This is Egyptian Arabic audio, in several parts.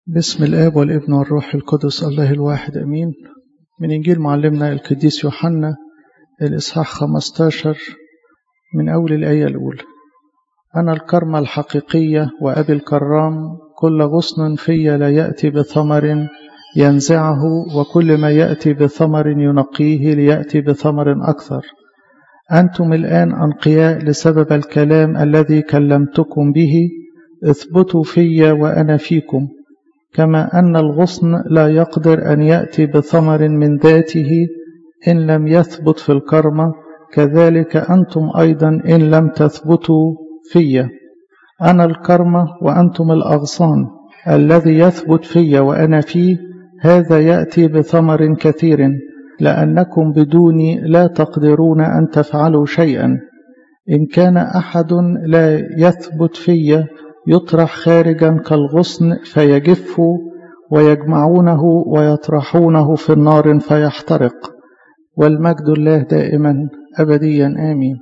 بسم الآب والابن والروح القدس الله الواحد أمين من إنجيل معلمنا القديس يوحنا الإصحاح 15 من أول الآية الأولى أنا الكرمة الحقيقية وأبي الكرام كل غصن في لا يأتي بثمر ينزعه وكل ما يأتي بثمر ينقيه ليأتي بثمر أكثر أنتم الآن أنقياء لسبب الكلام الذي كلمتكم به اثبتوا في وأنا فيكم كما أن الغصن لا يقدر أن يأتي بثمر من ذاته إن لم يثبت في الكرمة كذلك أنتم أيضا إن لم تثبتوا في أنا الكرمة وأنتم الأغصان الذي يثبت في وأنا فيه هذا يأتي بثمر كثير لأنكم بدوني لا تقدرون أن تفعلوا شيئا إن كان أحد لا يثبت في يطرح خارجا كالغصن فيجف ويجمعونه ويطرحونه في النار فيحترق والمجد الله دائما أبديا آمين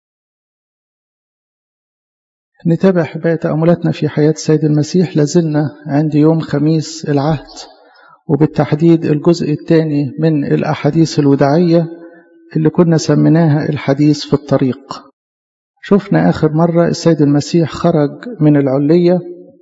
نتابع حباية تأملاتنا في حياة السيد المسيح لازلنا عند يوم خميس العهد وبالتحديد الجزء الثاني من الأحاديث الوداعية اللي كنا سميناها الحديث في الطريق شفنا آخر مرة السيد المسيح خرج من العلية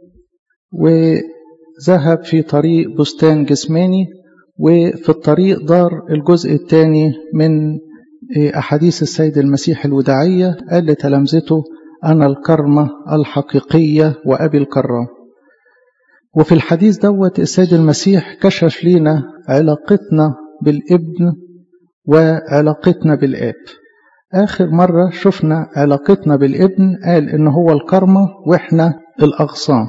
وذهب في طريق بستان جسماني وفي الطريق دار الجزء الثاني من أحاديث السيد المسيح الوداعية قال لتلامذته أنا الكرمة الحقيقية وأبي الكرام وفي الحديث دوت السيد المسيح كشف لنا علاقتنا بالابن وعلاقتنا بالآب آخر مرة شفنا علاقتنا بالابن قال إن هو الكرمة وإحنا الأغصان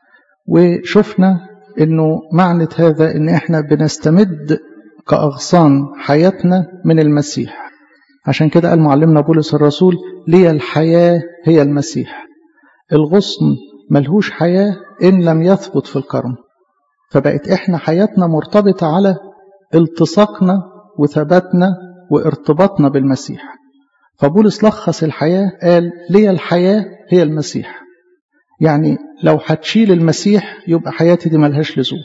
وشفنا إنه معنى هذا إن إحنا بنستمد كأغصان حياتنا من المسيح عشان كده قال معلمنا بولس الرسول لي الحياة هي المسيح الغصن ملهوش حياة إن لم يثبت في الكرم فبقت إحنا حياتنا مرتبطة على التصاقنا وثباتنا وارتباطنا بالمسيح فبولس لخص الحياة قال لي الحياة هي المسيح يعني لو هتشيل المسيح يبقى حياتي دي ملهاش لزوم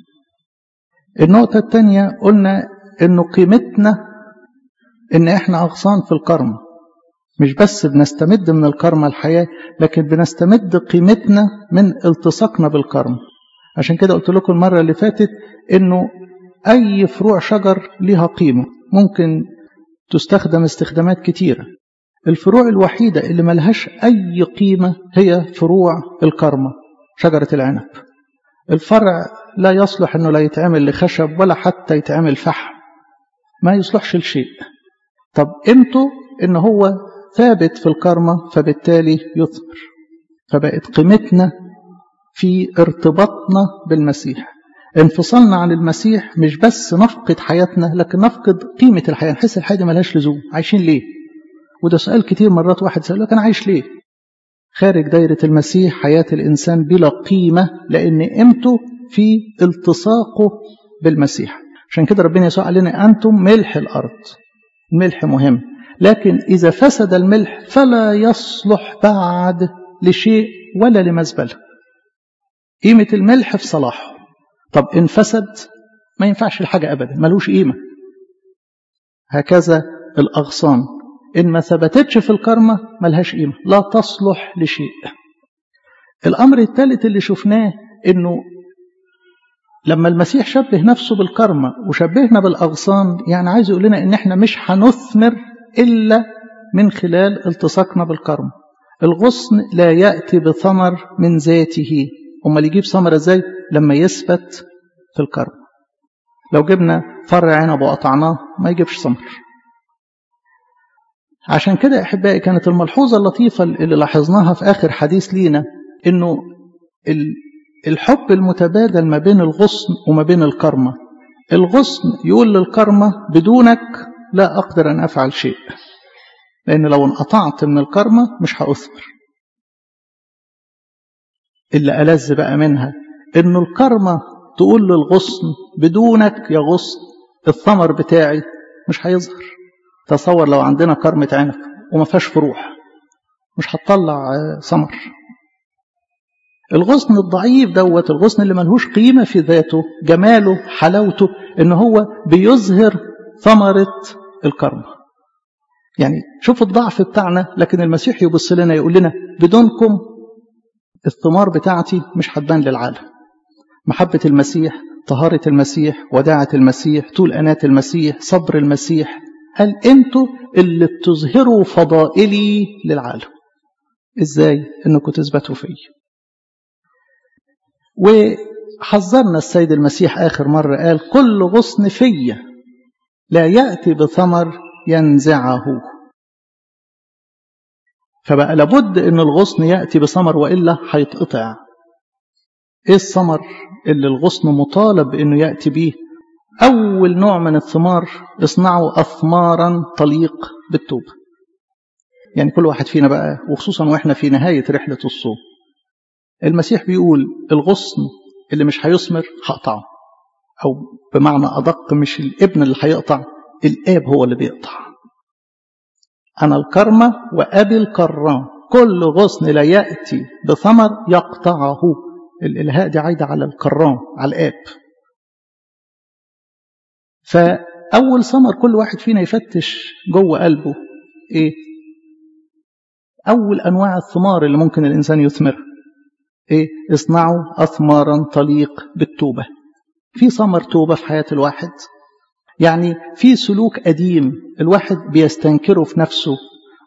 النقطة الثانية قلنا انه قيمتنا ان احنا اغصان في الكرم مش بس بنستمد من الكرمة الحياة لكن بنستمد قيمتنا من التصاقنا بالكرم عشان كده قلت لكم المرة اللي فاتت انه اي فروع شجر ليها قيمة ممكن تستخدم استخدامات كتيرة الفروع الوحيدة اللي ملهاش أي قيمة هي فروع الكرمة شجرة العنب الفرع لا يصلح أنه لا يتعمل لخشب ولا حتى يتعمل فحم ما يصلحش لشيء طب قيمته أنه هو ثابت في الكرمة فبالتالي يثمر فبقت قيمتنا في ارتباطنا بالمسيح انفصالنا عن المسيح مش بس نفقد حياتنا لكن نفقد قيمة الحياة نحس الحياة دي ملهاش لزوم عايشين ليه وده سؤال كتير مرات واحد سأل لك أنا عايش ليه خارج دايرة المسيح حياة الإنسان بلا قيمة لأن قيمته في التصاقه بالمسيح عشان كده ربنا يسوع قال لنا أنتم ملح الأرض الملح مهم لكن إذا فسد الملح فلا يصلح بعد لشيء ولا لمزبلة قيمة الملح في صلاحه طب إن فسد ما ينفعش الحاجة أبدا ملوش قيمة هكذا الأغصان إن ما ثبتتش في الكرمة ملهاش قيمة لا تصلح لشيء الأمر الثالث اللي شفناه إنه لما المسيح شبه نفسه بالكرمة وشبهنا بالأغصان يعني عايز يقول لنا إن إحنا مش هنثمر إلا من خلال التصاقنا بالكرمة الغصن لا يأتي بثمر من ذاته امال يجيب ثمره ازاي لما يثبت في الكرم لو جبنا فرع عنب وقطعناه ما يجيبش ثمر عشان كده احبائي كانت الملحوظه اللطيفه اللي لاحظناها في اخر حديث لينا انه الحب المتبادل ما بين الغصن وما بين الكرمه الغصن يقول للكرمه بدونك لا اقدر ان افعل شيء لان لو انقطعت من الكرمه مش هاثمر اللي ألذ بقى منها إنه الكرمة تقول للغصن بدونك يا غصن الثمر بتاعي مش هيظهر تصور لو عندنا كرمة عنب وما فيهاش فروع مش هتطلع ثمر الغصن الضعيف دوت الغصن اللي ملهوش قيمة في ذاته جماله حلاوته ان هو بيظهر ثمرة الكرمة يعني شوف الضعف بتاعنا لكن المسيح يبص لنا يقول لنا بدونكم الثمار بتاعتي مش هتبان للعالم محبة المسيح طهارة المسيح وداعة المسيح طول أناة المسيح صبر المسيح قال انتوا اللي بتظهروا فضائلي للعالم ازاي انكم تثبتوا فيه وحذرنا السيد المسيح آخر مرة قال كل غصن فيا لا يأتي بثمر ينزعه فبقى لابد ان الغصن يأتي بثمر وإلا هيتقطع ايه الثمر اللي الغصن مطالب انه يأتي به أول نوع من الثمار اصنعوا أثمارا تليق بالتوبة يعني كل واحد فينا بقى وخصوصا واحنا في نهاية رحلة الصوم المسيح بيقول الغصن اللي مش هيثمر هقطعه أو بمعنى أدق مش الابن اللي هيقطع الآب هو اللي بيقطع أنا الكرمة وأبي الكرام كل غصن لا يأتي بثمر يقطعه الإلهاء دي عايدة على الكرام على الآب فأول ثمر كل واحد فينا يفتش جوه قلبه إيه أول أنواع الثمار اللي ممكن الإنسان يثمرها إيه اصنعوا أثمارا تليق بالتوبة في ثمر توبة في حياة الواحد يعني في سلوك قديم الواحد بيستنكره في نفسه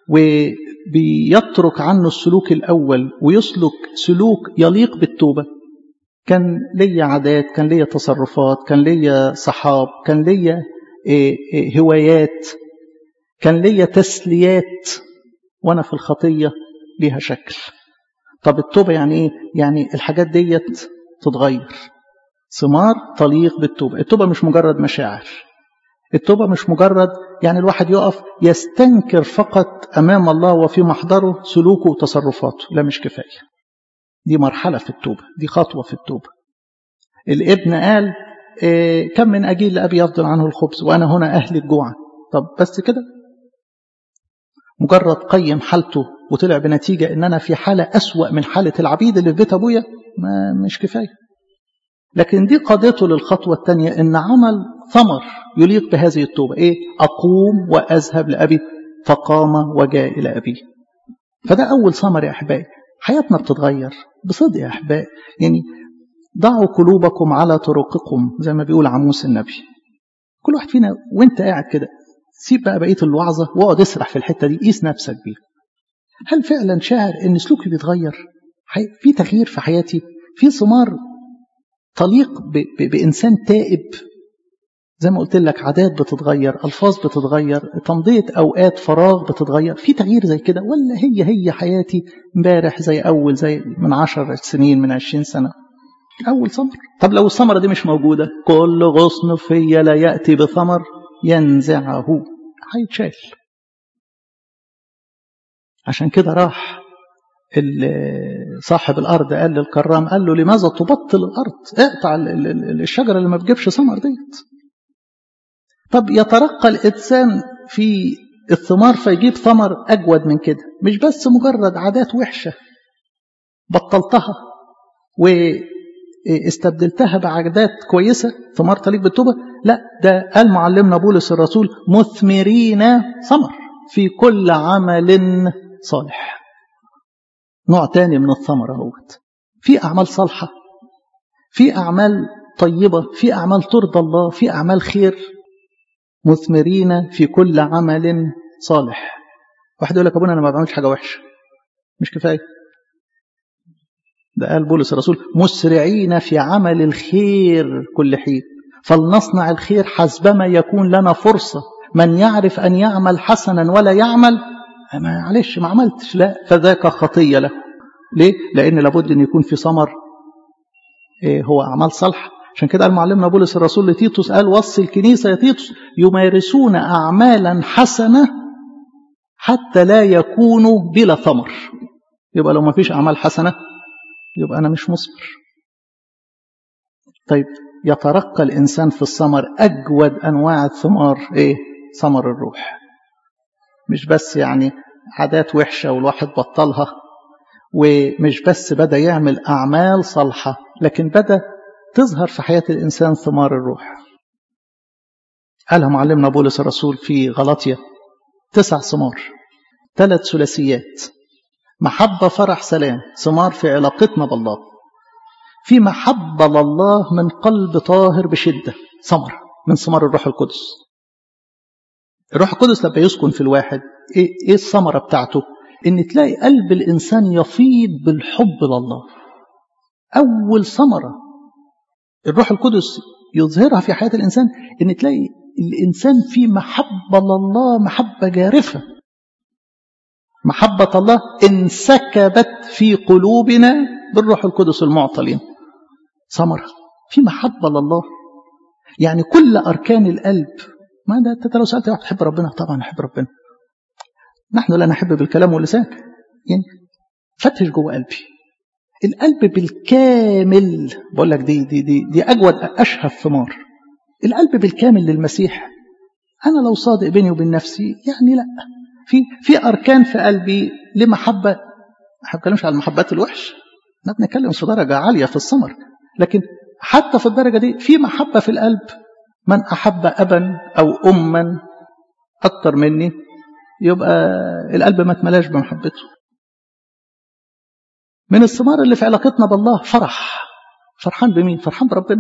وبيترك عنه السلوك الأول ويسلك سلوك يليق بالتوبة كان ليا عادات كان ليا تصرفات كان ليا صحاب كان ليا هوايات كان ليا تسليات وأنا في الخطية ليها شكل طب التوبة يعني إيه؟ يعني الحاجات ديت تتغير ثمار تليق بالتوبة التوبة مش مجرد مشاعر التوبة مش مجرد يعني الواحد يقف يستنكر فقط أمام الله وفي محضره سلوكه وتصرفاته لا مش كفاية دي مرحلة في التوبة دي خطوة في التوبة الابن قال إيه كم من أجيل لأبي يفضل عنه الخبز وأنا هنا أهلك جوعا طب بس كده مجرد قيم حالته وطلع بنتيجة إن أنا في حالة أسوأ من حالة العبيد اللي في بيت أبويا ما مش كفاية لكن دي قادته للخطوة الثانية إن عمل ثمر يليق بهذه التوبة إيه أقوم وأذهب لأبي فقام وجاء إلى أبيه فده أول ثمر يا أحبائي حياتنا بتتغير بصدق يا أحبائي يعني ضعوا قلوبكم على طرقكم زي ما بيقول عموس النبي كل واحد فينا وانت قاعد كده سيب بقى بقية الوعظة واقعد اسرح في الحتة دي قيس نفسك بيها هل فعلا شاعر ان سلوكي بيتغير في تغيير في حياتي في ثمار تليق بإنسان تائب زي ما قلت لك عادات بتتغير ألفاظ بتتغير تمضية أوقات فراغ بتتغير في تغيير زي كده ولا هي هي حياتي امبارح زي أول زي من عشر سنين من عشرين سنة أول ثمر طب لو الثمرة دي مش موجودة كل غصن فيا لا يأتي بثمر ينزعه هيتشال عشان كده راح صاحب الأرض قال للكرام قال له لماذا تبطل الأرض اقطع الشجرة اللي ما بتجيبش ثمر ديت طب يترقى الإنسان في الثمار فيجيب ثمر أجود من كده مش بس مجرد عادات وحشة بطلتها واستبدلتها بعادات كويسة ثمار تليق بالتوبة لا ده قال معلمنا بولس الرسول مثمرين ثمر في كل عمل صالح نوع تاني من الثمرة اهوت في أعمال صالحة في أعمال طيبة في أعمال ترضى الله في أعمال خير مثمرين في كل عمل صالح واحد يقول لك أبونا أنا ما بعملش حاجة وحشة مش كفاية ده قال بولس الرسول مسرعين في عمل الخير كل حين فلنصنع الخير حسبما يكون لنا فرصة من يعرف أن يعمل حسنا ولا يعمل معلش ما عملتش لا فذاك خطية له ليه؟ لأن لابد أن يكون في ثمر إيه هو أعمال صالحة عشان كده قال معلمنا بولس الرسول لتيتوس قال وصي الكنيسة يا تيتوس يمارسون أعمالا حسنة حتى لا يكونوا بلا ثمر يبقى لو ما فيش أعمال حسنة يبقى أنا مش مثمر طيب يترقى الإنسان في الثمر أجود أنواع الثمار إيه؟ ثمر الروح مش بس يعني عادات وحشة والواحد بطلها ومش بس بدأ يعمل أعمال صالحة لكن بدأ تظهر في حياة الإنسان ثمار الروح قالها معلمنا بولس الرسول في غلطية تسع ثمار ثلاث ثلاثيات محبة فرح سلام ثمار في علاقتنا بالله في محبة لله من قلب طاهر بشدة ثمرة من ثمار الروح القدس الروح القدس لما يسكن في الواحد ايه, إيه الثمرة بتاعته ان تلاقي قلب الانسان يفيض بالحب لله اول ثمرة الروح القدس يظهرها في حياة الانسان ان تلاقي الانسان في محبة لله محبة جارفة محبة الله انسكبت في قلوبنا بالروح القدس المعطلين ثمرة في محبة لله يعني كل أركان القلب ما ده أنت لو سألت واحد تحب ربنا طبعا أحب ربنا نحن لا نحب بالكلام واللسان يعني فتش جوه قلبي القلب بالكامل بقول لك دي دي دي دي أجود أشهب ثمار القلب بالكامل للمسيح أنا لو صادق بيني وبين نفسي يعني لا في في أركان في قلبي لمحبة ما بتكلمش على المحبات الوحش احنا بنتكلم في درجة عالية في الثمر لكن حتى في الدرجة دي في محبة في القلب من أحب أبا أو أما أكتر مني يبقى القلب ما اتملاش بمحبته من الثمار اللي في علاقتنا بالله فرح فرحان بمين فرحان بربنا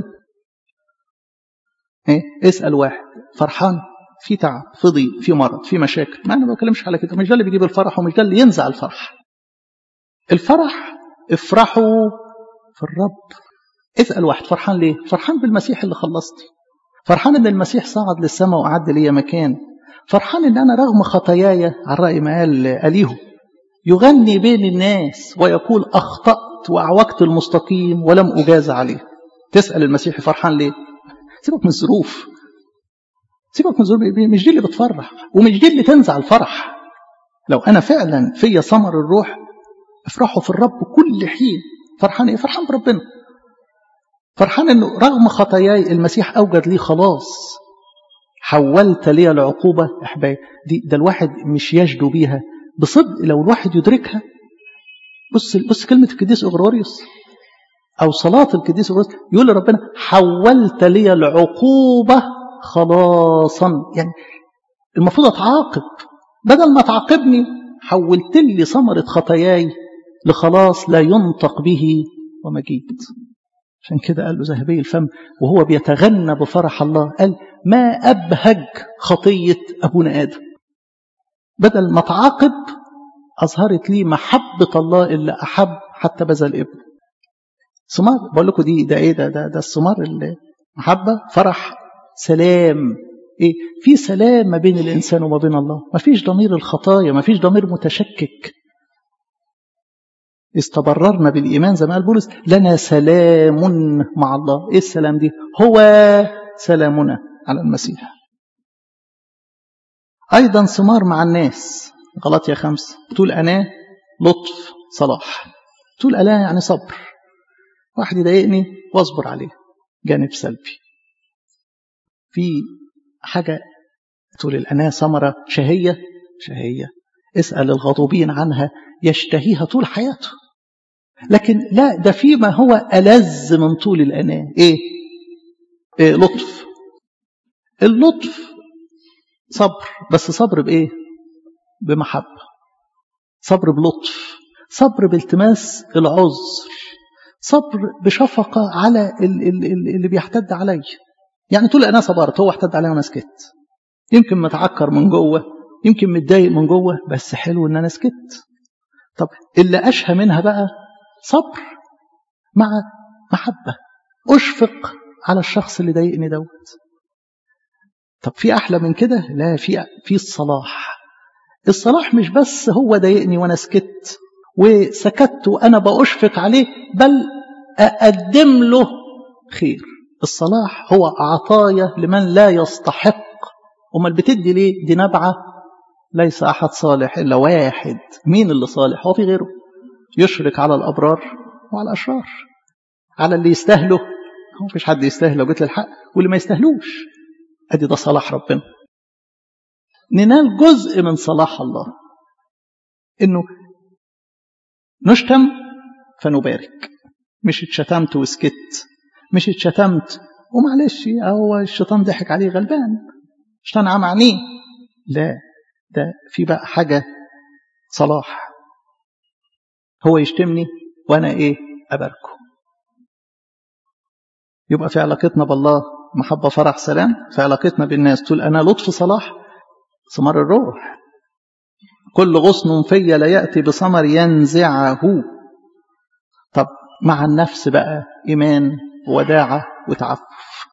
ايه اسأل واحد فرحان في تعب في ضيق في مرض في مشاكل ما انا ما بتكلمش على كده مش ده اللي بيجيب الفرح ومش ده اللي ينزع الفرح الفرح افرحوا في الرب اسأل واحد فرحان ليه فرحان بالمسيح اللي خلصتي فرحان ان المسيح صعد للسماء وأعد لي مكان فرحان ان انا رغم خطاياي على رأي ما قال أليهو يغني بين الناس ويقول أخطأت وأعوجت المستقيم ولم أجاز عليه تسأل المسيح فرحان ليه سيبك من الظروف سيبك من الظروف مش دي اللي بتفرح ومش دي اللي تنزع الفرح لو أنا فعلا في ثمر الروح افرحوا في الرب كل حين فرحان ايه فرحان بربنا فرحان انه رغم خطاياي المسيح اوجد لي خلاص حولت لي العقوبه احبائي دي ده الواحد مش يجدو بيها بصدق لو الواحد يدركها بص بص كلمه القديس اغروريوس او صلاه القديس اغروريوس يقول لربنا حولت لي العقوبه خلاصا يعني المفروض اتعاقب بدل ما تعاقبني حولت لي ثمره خطاياي لخلاص لا ينطق به ومجيد عشان كده قال له ذهبي الفم وهو بيتغنى بفرح الله قال ما أبهج خطية أبونا آدم بدل ما تعاقب أظهرت لي محبة الله اللي أحب حتى بذل ابنه ثمار بقول لكم دي ده ايه ده ده, ده الثمار اللي محبة فرح سلام ايه في سلام ما بين الانسان وما بين الله ما فيش ضمير الخطايا ما فيش ضمير متشكك استبررنا بالإيمان زي ما قال بولس لنا سلام مع الله إيه السلام دي هو سلامنا على المسيح أيضا ثمار مع الناس غلطية خمسة تقول أنا لطف صلاح تقول ألا يعني صبر واحد يضايقني واصبر عليه جانب سلبي في حاجة تقول الأنا ثمرة شهية شهية اسأل الغضوبين عنها يشتهيها طول حياته لكن لا ده فيما هو ألذ من طول الأناة إيه؟ إيه لطف اللطف صبر بس صبر بإيه بمحبة صبر بلطف صبر بالتماس العذر صبر بشفقة على اللي بيحتد علي يعني طول أنا صبرت هو احتد علي وأنا سكت يمكن متعكر من جوه يمكن متضايق من جوه بس حلو ان انا سكت طب اللي اشهى منها بقى صبر مع محبه اشفق على الشخص اللي ضايقني دوت طب في احلى من كده لا في في الصلاح الصلاح مش بس هو ضايقني وانا سكت وسكت وانا باشفق عليه بل اقدم له خير الصلاح هو عطايا لمن لا يستحق امال بتدي ليه دي نبعه ليس أحد صالح إلا واحد مين اللي صالح هو في غيره يشرك على الأبرار وعلى الأشرار على اللي يستاهله هو فيش حد يستاهل لو جيت للحق واللي ما يستاهلوش أدي ده صلاح ربنا ننال جزء من صلاح الله إنه نشتم فنبارك مش اتشتمت وسكت مش اتشتمت ومعلش هو الشيطان ضحك عليه غلبان الشيطان عم عينيه لا ده في بقى حاجة صلاح هو يشتمني وانا ايه اباركه يبقى في علاقتنا بالله محبة فرح سلام في علاقتنا بالناس تقول انا لطف صلاح ثمار الروح كل غصن في لا يأتي بثمر ينزعه طب مع النفس بقى إيمان وداعة وتعفف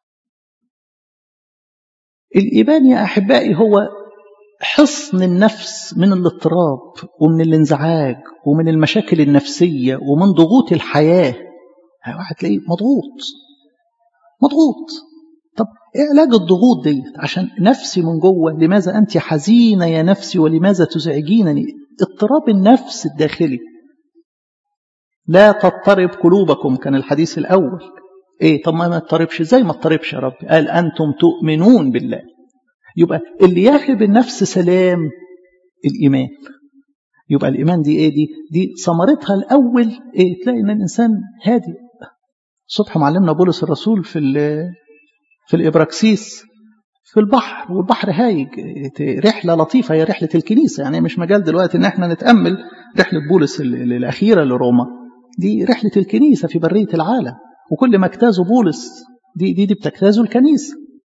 الإيمان يا أحبائي هو حصن النفس من الاضطراب ومن الانزعاج ومن المشاكل النفسية ومن ضغوط الحياة واحد تلاقيه مضغوط مضغوط طب ايه علاج الضغوط دي عشان نفسي من جوه لماذا انت حزينه يا نفسي ولماذا تزعجينني اضطراب النفس الداخلي لا تضطرب قلوبكم كان الحديث الاول ايه طب ما تضطربش ازاي ما تضطربش يا رب قال انتم تؤمنون بالله يبقى اللي ياخد النفس سلام الايمان يبقى الايمان دي ايه دي دي ثمرتها الاول ايه تلاقي ان الانسان هادي الصبح معلمنا بولس الرسول في في الإبراكسيس في البحر والبحر هايج رحلة لطيفة هي رحلة الكنيسة يعني مش مجال دلوقتي إن احنا نتأمل رحلة بولس الأخيرة لروما دي رحلة الكنيسة في برية العالم وكل ما اجتازوا بولس دي دي, دي بتجتازوا الكنيسة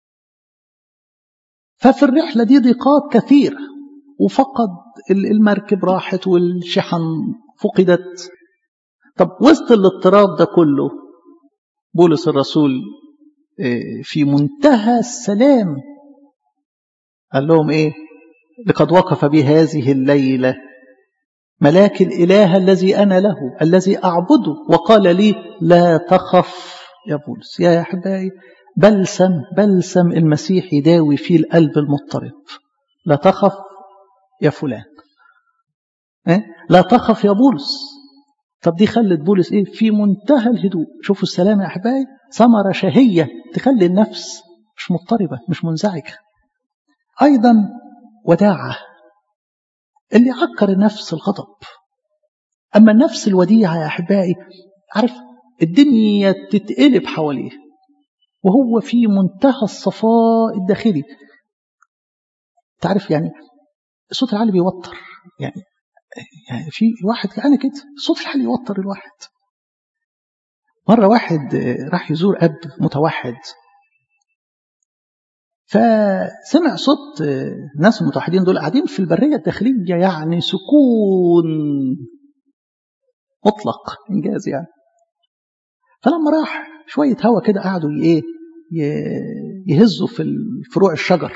ففي الرحلة دي ضيقات كثيرة وفقد المركب راحت والشحن فقدت طب وسط الاضطراب ده كله بولس الرسول في منتهى السلام قال لهم ايه لقد وقف بي هذه الليلة ملاك الإله الذي أنا له الذي أعبده وقال لي لا تخف يا بولس يا أحبائي بلسم بلسم المسيح يداوي فيه القلب المضطرب لا تخف يا فلان إيه؟ لا تخف يا بولس طب دي خلت بولس ايه في منتهى الهدوء شوفوا السلام يا احبائي ثمره شهيه تخلي النفس مش مضطربه مش منزعجه ايضا وداعه اللي عكر النفس الغضب اما النفس الوديعه يا احبائي عارف الدنيا تتقلب حواليه وهو في منتهى الصفاء الداخلي تعرف يعني الصوت العالي بيوتر يعني يعني في واحد انا كده الصوت العالي يوتر الواحد مرة واحد راح يزور أب متوحد فسمع صوت الناس المتوحدين دول قاعدين في البرية الداخلية يعني سكون مطلق إنجاز يعني فلما راح شوية هوا كده قعدوا ايه يهزوا في فروع الشجر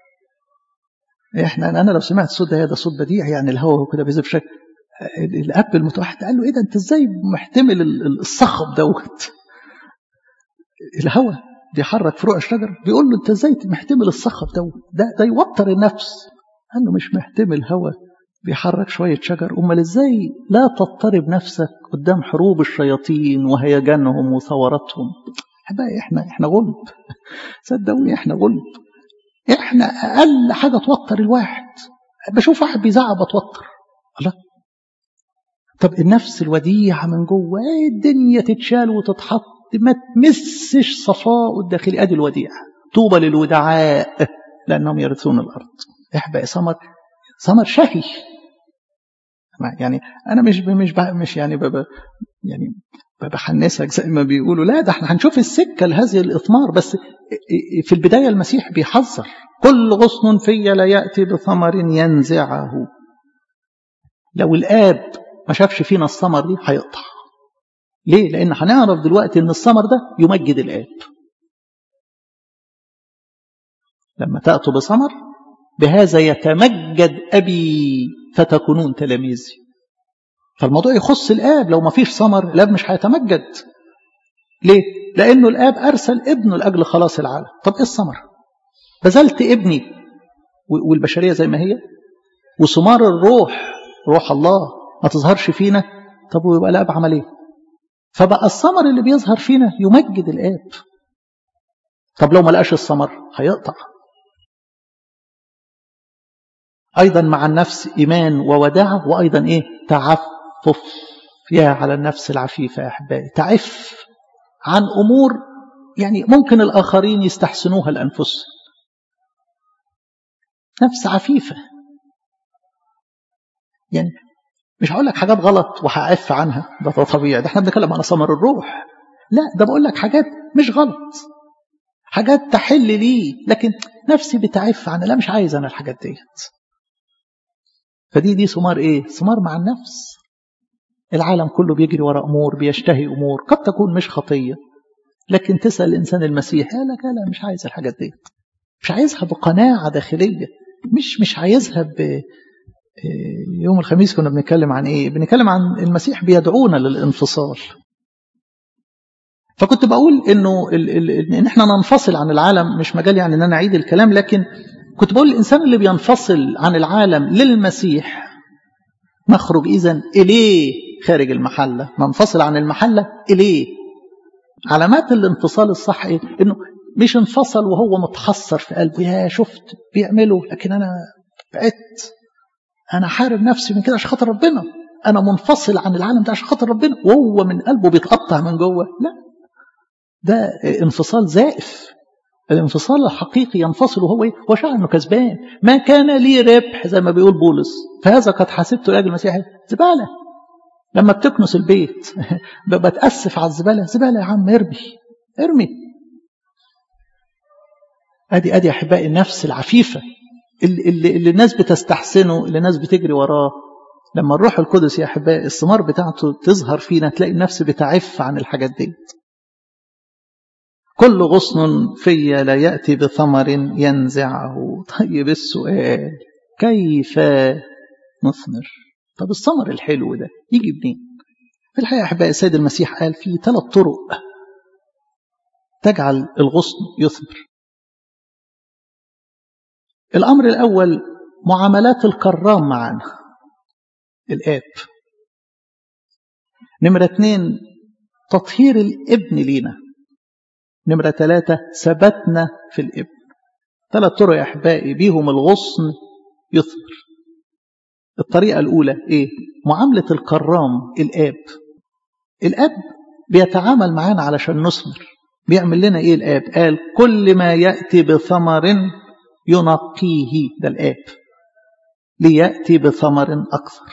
احنا انا لو سمعت الصوت ده ده صوت بديع يعني الهواء كده بيزف شكل الاب المتوحد قال له ايه ده انت ازاي محتمل الصخب دوت الهواء بيحرك فروع الشجر بيقول له انت ازاي محتمل الصخب دوت ده ده يوتر النفس قال له مش محتمل هواء بيحرك شوية شجر أمال إزاي لا تضطرب نفسك قدام حروب الشياطين وهيجانهم وثوراتهم بقى إحنا إحنا غلب صدقوني إحنا غلب إحنا أقل حاجة توتر الواحد بشوف واحد بيزعق بتوتر الله طب النفس الوديعة من جوه الدنيا تتشال وتتحط ما تمسش صفاء الداخلي ادي الوديع طوبى للودعاء لانهم يرثون الارض احبق ثمر ثمر شهي يعني انا مش مش مش يعني بب يعني بحنسك زي ما بيقولوا لا ده احنا هنشوف السكه لهذه الاثمار بس في البدايه المسيح بيحذر كل غصن في لا ياتي بثمر ينزعه لو الاب ما شافش فينا الثمر دي هيقطع ليه لان هنعرف دلوقتي ان الثمر ده يمجد الاب لما تاتوا بثمر بهذا يتمجد ابي فتكونون تلاميذي فالموضوع يخص الاب لو ما فيش ثمر الاب مش هيتمجد ليه لانه الاب ارسل ابنه لاجل خلاص العالم طب ايه الثمر بذلت ابني والبشريه زي ما هي وثمار الروح روح الله ما تظهرش فينا طب ويبقى الاب عمل ايه فبقى الثمر اللي بيظهر فينا يمجد الاب طب لو ما لقاش الثمر هيقطع ايضا مع النفس ايمان ووداعه وايضا ايه تعفف يا على النفس العفيفة يا أحبائي تعف عن أمور يعني ممكن الآخرين يستحسنوها لأنفسهم نفس عفيفة يعني مش هقول لك حاجات غلط وهعف عنها ده, ده طبيعي ده احنا بنتكلم عن ثمر الروح لا ده بقول لك حاجات مش غلط حاجات تحل لي لكن نفسي بتعف عن لا مش عايز انا الحاجات ديت فدي دي ثمار ايه ثمار مع النفس العالم كله بيجري وراء امور بيشتهي امور قد تكون مش خطيه لكن تسال الانسان المسيح قال لك لا مش عايز الحاجات دي مش عايزها بقناعه داخليه مش مش عايزها ب يوم الخميس كنا بنتكلم عن ايه بنتكلم عن المسيح بيدعونا للانفصال فكنت بقول انه ال ال ان احنا ننفصل عن العالم مش مجال يعني ان انا اعيد الكلام لكن كنت بقول الانسان اللي بينفصل عن العالم للمسيح نخرج اذا اليه خارج المحله ننفصل عن المحله اليه علامات الانفصال الصح ايه انه مش انفصل وهو متحسر في قلبه يا شفت بيعملوا لكن انا بعدت انا حارب نفسي من كده عشان خاطر ربنا انا منفصل عن العالم ده عشان خاطر ربنا وهو من قلبه بيتقطع من جوه لا ده انفصال زائف الانفصال الحقيقي ينفصل وهو ايه هو شعر انه كسبان ما كان لي ربح زي ما بيقول بولس فهذا قد حسبته لاجل المسيح زباله لما بتكنس البيت بتاسف على الزباله زباله يا عم ارمي ارمي ادي ادي احبائي النفس العفيفه اللي, اللي, اللي الناس بتستحسنه اللي الناس بتجري وراه لما الروح القدس يا احبائي الثمار بتاعته تظهر فينا تلاقي النفس بتعف عن الحاجات دي كل غصن في لا يأتي بثمر ينزعه طيب السؤال كيف نثمر طب الثمر الحلو ده يجي منين في الحقيقة أحبائي السيد المسيح قال في ثلاث طرق تجعل الغصن يثمر الأمر الأول معاملات الكرام معنا الآب نمرة اثنين تطهير الابن لينا نمرة ثلاثة ثبتنا في الابن ثلاث طرق يا أحبائي بيهم الغصن يثمر الطريقة الأولى إيه؟ معاملة الكرام الآب الآب بيتعامل معانا علشان نثمر بيعمل لنا إيه الآب قال كل ما يأتي بثمر ينقيه ده الآب ليأتي بثمر أكثر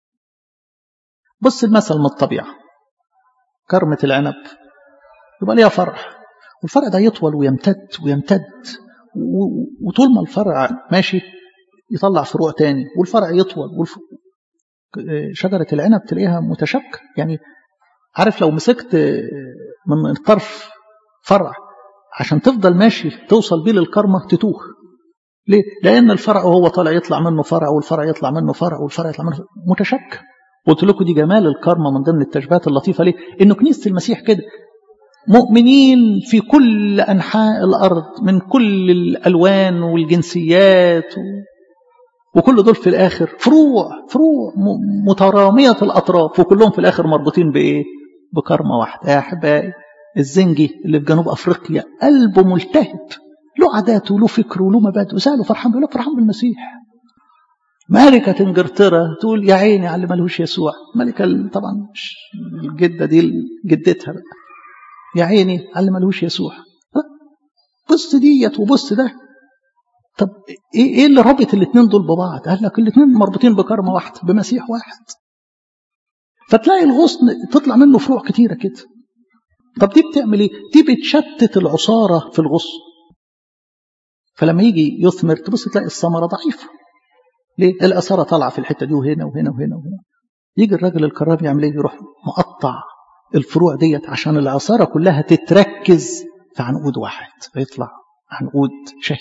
بص المثل من الطبيعة كرمة العنب يبقى ليها فرع والفرع ده يطول ويمتد ويمتد وطول ما الفرع ماشي يطلع فروع تاني والفرع يطول والف... شجرة العنب تلاقيها متشابكة يعني عارف لو مسكت من الطرف فرع عشان تفضل ماشي توصل بيه للكرمة تتوه ليه؟ لأن الفرع وهو طالع يطلع منه فرع والفرع يطلع منه فرع والفرع يطلع منه فرع. متشابكة قلت لكم دي جمال الكرمة من ضمن التشبيهات اللطيفة ليه؟ إنه كنيسة المسيح كده مؤمنين في كل أنحاء الأرض من كل الألوان والجنسيات و... وكل دول في الآخر فروع فروع مترامية الأطراف وكلهم في الآخر مربوطين بإيه؟ بكرمة واحدة يا أحبائي الزنجي اللي في جنوب أفريقيا قلبه ملتهب له عاداته وله فكره وله مبادئه وسأله فرحان بيقول لك فرحان بالمسيح ملكة انجلترا تقول يا عيني على اللي ملهوش يسوع ملكة طبعا الجدة دي جدتها بقى يا عيني على اللي ملهوش يسوع بص ديت وبص ده طب ايه ايه اللي رابط الاثنين دول ببعض قال لك الاثنين مربوطين بكرمه واحده بمسيح واحد فتلاقي الغصن تطلع منه فروع كتيره كده طب دي بتعمل ايه دي بتشتت العصاره في الغصن فلما يجي يثمر تبص تلاقي الثمره ضعيفه ليه الاثاره طالعه في الحته دي وهنا وهنا وهنا وهنا يجي الراجل الكرام يعمل ايه يروح مقطع الفروع ديت عشان العصاره كلها تتركز في عنقود واحد فيطلع عنقود شهي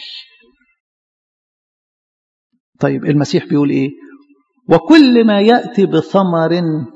طيب المسيح بيقول ايه وكل ما ياتي بثمر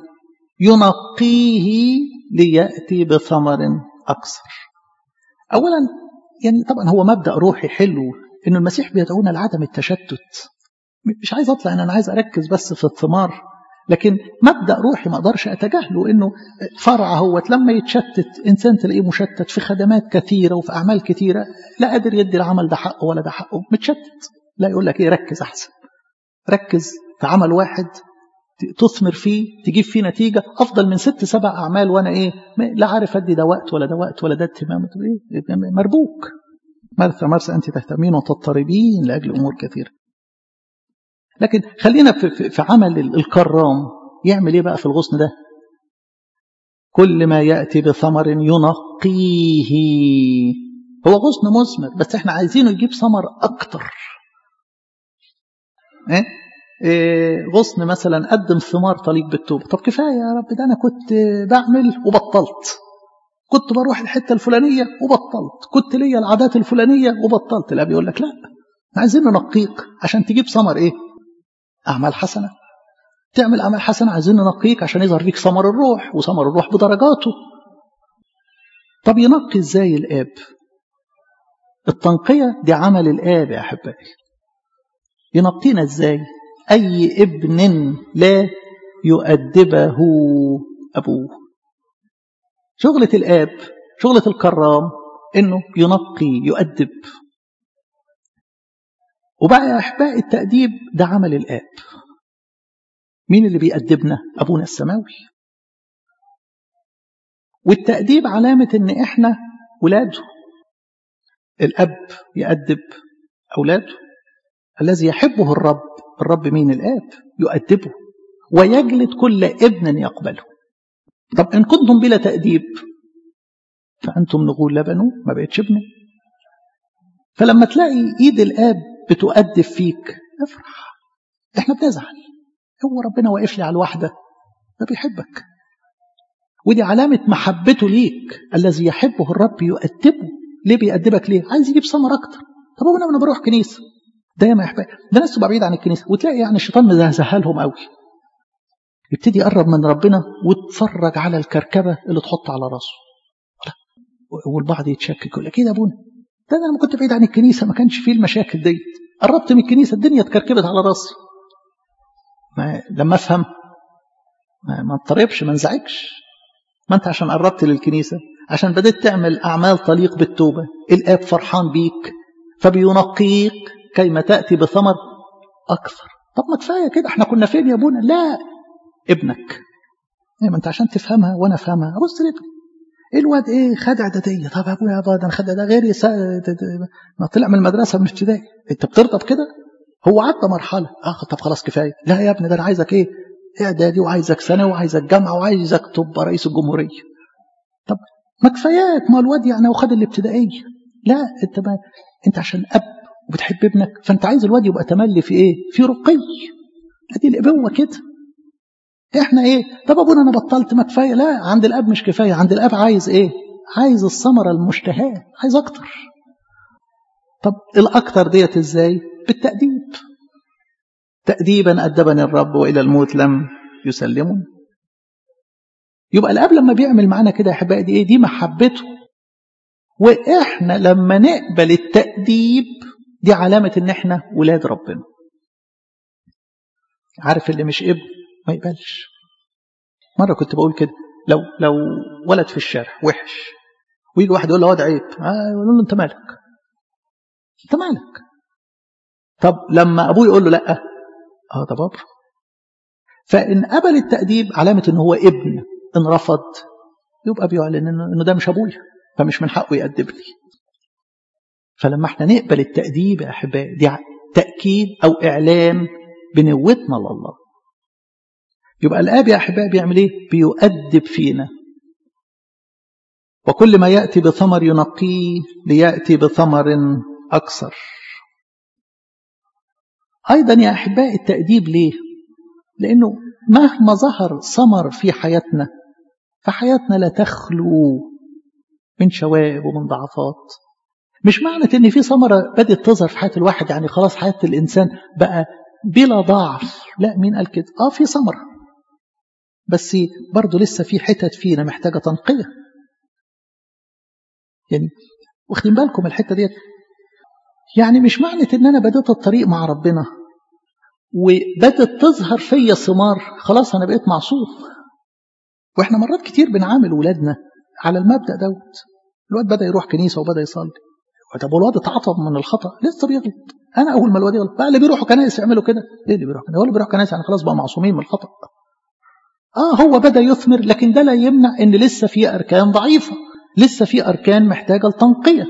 ينقيه لياتي بثمر اكثر اولا يعني طبعا هو مبدا روحي حلو انه المسيح بيدعونا لعدم التشتت مش عايز اطلع ان انا عايز اركز بس في الثمار لكن مبدا روحي ما اقدرش اتجاهله انه فرع هوت لما يتشتت انسان تلاقيه مشتت في خدمات كثيره وفي اعمال كثيره لا قادر يدي العمل ده حقه ولا ده حقه متشتت لا يقول لك ايه ركز احسن ركز في عمل واحد تثمر فيه تجيب فيه نتيجة أفضل من ست سبع أعمال وأنا إيه لا عارف أدي ده وقت ولا ده وقت ولا ده اهتمام إيه مربوك مرثى مرثى أنت تهتمين وتضطربين لأجل أمور كثيرة لكن خلينا في, في عمل الكرام يعمل إيه بقى في الغصن ده كل ما يأتي بثمر ينقيه هو غصن مثمر بس احنا عايزينه يجيب ثمر أكتر إيه؟ إيه غصن مثلا قدم ثمار طليق بالتوبة طب كفاية يا رب ده أنا كنت بعمل وبطلت كنت بروح الحتة الفلانية وبطلت كنت ليا العادات الفلانية وبطلت الأب يقول لك لا عايزين ننقيك عشان تجيب ثمر إيه أعمال حسنة تعمل أعمال حسنة عايزين ننقيك عشان يظهر فيك ثمر الروح وثمر الروح بدرجاته طب ينقي ازاي الآب التنقية دي عمل الآب يا أحبائي ينقينا ازاي أي ابن لا يؤدبه أبوه شغلة الآب شغلة الكرام إنه ينقي يؤدب وبقى يا أحبائي التأديب ده عمل الآب مين اللي بيأدبنا أبونا السماوي والتأديب علامة إن إحنا ولاده الأب يأدب أولاده الذي يحبه الرب الرب مين الآب يؤدبه ويجلد كل ابن يقبله طب إن كنتم بلا تأديب فأنتم نغول لبنه ما بقتش ابنه فلما تلاقي إيد الآب بتؤدب فيك افرح احنا بنزعل هو ربنا واقف لي على الواحدة ده بيحبك ودي علامة محبته ليك الذي يحبه الرب يؤدبه ليه بيأدبك ليه عايز يجيب ثمر أكتر طب هو أنا بروح كنيسة ده ما يحبك ده ناس تبقى بعيد عن الكنيسة وتلاقي يعني الشيطان مزهزها لهم قوي يبتدي يقرب من ربنا وتفرج على الكركبة اللي تحط على راسه والبعض يتشكك يقول لك ايه ده ابونا ده انا لما كنت بعيد عن الكنيسة ما كانش فيه المشاكل دي قربت من الكنيسة الدنيا اتكركبت على راسي ما لما افهم ما, ما اضطربش ما انزعجش ما انت عشان قربت للكنيسة عشان بدأت تعمل أعمال تليق بالتوبة الآب فرحان بيك فبينقيك كيما تأتي بثمر أكثر طب ما كفاية كده احنا كنا فين يا ابونا لا ابنك ايه ما انت عشان تفهمها وانا افهمها ابص لابني ايه الواد ايه خد اعداديه طب يا ابويا يابا ده خد ده غير يسا... ما طلع من المدرسه من ابتدائي انت بترضى بكده هو عدى مرحله اه طب خلاص كفايه لا يا ابني ده انا عايزك ايه اعدادي وعايزك ثانوي وعايزك جامعه وعايزك تبقى رئيس الجمهوريه طب ما كفاياك ما الواد يعني هو خد الابتدائيه لا انت ما انت عشان اب وبتحب ابنك فانت عايز الواد يبقى تملي في ايه في رقي ادي الابوه كده احنا ايه طب ابونا انا بطلت ما كفايه لا عند الاب مش كفايه عند الاب عايز ايه عايز الثمره المشتهاه عايز اكتر طب الاكتر ديت ازاي بالتاديب تاديبا ادبني الرب والى الموت لم يسلمني يبقى الاب لما بيعمل معانا كده يا احبائي دي ايه دي محبته واحنا لما نقبل التاديب دي علامه ان احنا ولاد ربنا عارف اللي مش ابن ما يقبلش مرة كنت بقول كده لو لو ولد في الشارع وحش ويجي واحد يقول له واد عيب آه يقول له انت مالك انت مالك طب لما ابوه يقول له لا اه ده بابا فان قبل التأديب علامة ان هو ابن ان رفض يبقى بيعلن انه, إنه ده مش ابويا فمش من حقه يأدبني فلما احنا نقبل التأديب يا احبائي دي تأكيد او اعلان بنوتنا لله يبقى الآب يا أحبائي بيعمل إيه؟ بيؤدب فينا وكل ما يأتي بثمر ينقيه ليأتي بثمر أكثر أيضا يا أحبائي التأديب ليه؟ لأنه مهما ظهر ثمر في حياتنا فحياتنا لا تخلو من شوائب ومن ضعفات مش معنى ان في ثمره بدات تظهر في حياه الواحد يعني خلاص حياه الانسان بقى بلا ضعف لا مين قال كده اه في ثمره بس برضه لسه في حتت فينا محتاجة تنقية يعني واخدين بالكم الحتة ديت يعني مش معنى ان انا بدأت الطريق مع ربنا وبدأت تظهر فيا ثمار خلاص انا بقيت معصوم واحنا مرات كتير بنعامل ولادنا على المبدأ دوت الواد بدأ يروح كنيسة وبدأ يصلي طب والواد اتعطب من الخطأ لسه بيغلط انا اول ما الواد يقول بقى اللي بيروحوا كنائس يعملوا كده ايه اللي بيروحوا كنائس هو اللي بيروح كنائس يعني خلاص بقى معصومين من الخطا اه هو بدا يثمر لكن ده لا يمنع ان لسه في اركان ضعيفه لسه في اركان محتاجه لتنقيه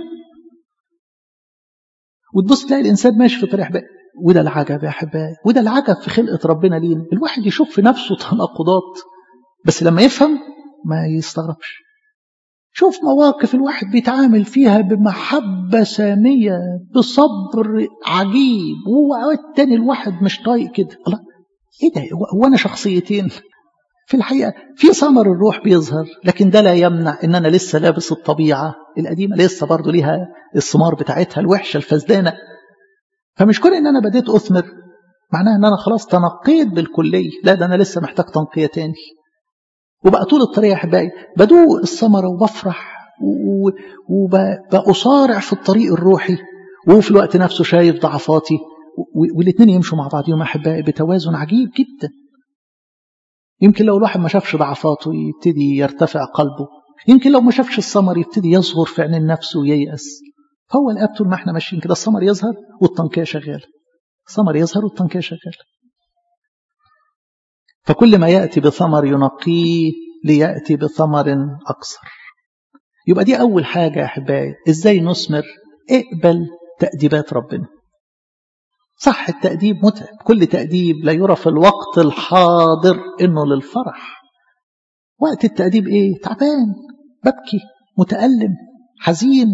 وتبص تلاقي الانسان ماشي في طريق بقى وده العجب يا احبائي وده العجب في خلقه ربنا لينا الواحد يشوف في نفسه تناقضات بس لما يفهم ما يستغربش شوف مواقف الواحد بيتعامل فيها بمحبة سامية بصبر عجيب وأوقات تاني الواحد مش طايق كده الله ايه ده هو انا شخصيتين في الحقيقة في ثمر الروح بيظهر لكن ده لا يمنع ان انا لسه لابس الطبيعة القديمة لسه برضو ليها الثمار بتاعتها الوحشة الفسدانة فمش كون ان انا بديت اثمر معناها ان انا خلاص تنقيت بالكلية لا ده انا لسه محتاج تنقية تاني وبقى طول الطريق يا احبائي بدوق الثمره وبفرح وبأصارع في الطريق الروحي وفي الوقت نفسه شايف ضعفاتي والاثنين يمشوا مع بعضهم احبائي بتوازن عجيب جدا يمكن لو الواحد ما شافش ضعفاته يبتدي يرتفع قلبه يمكن لو ما شافش الثمر يبتدي يصغر في عين النفس وييأس هو الاب طول ما احنا ماشيين كده الثمر يظهر والتنقيه شغاله الثمر يظهر والتنقيه شغاله فكل ما يأتي بثمر ينقيه ليأتي بثمر أكثر يبقى دي أول حاجة يا أحبائي إزاي نثمر اقبل تأديبات ربنا صح التأديب متعب كل تأديب لا يرى في الوقت الحاضر إنه للفرح وقت التأديب إيه تعبان ببكي متألم حزين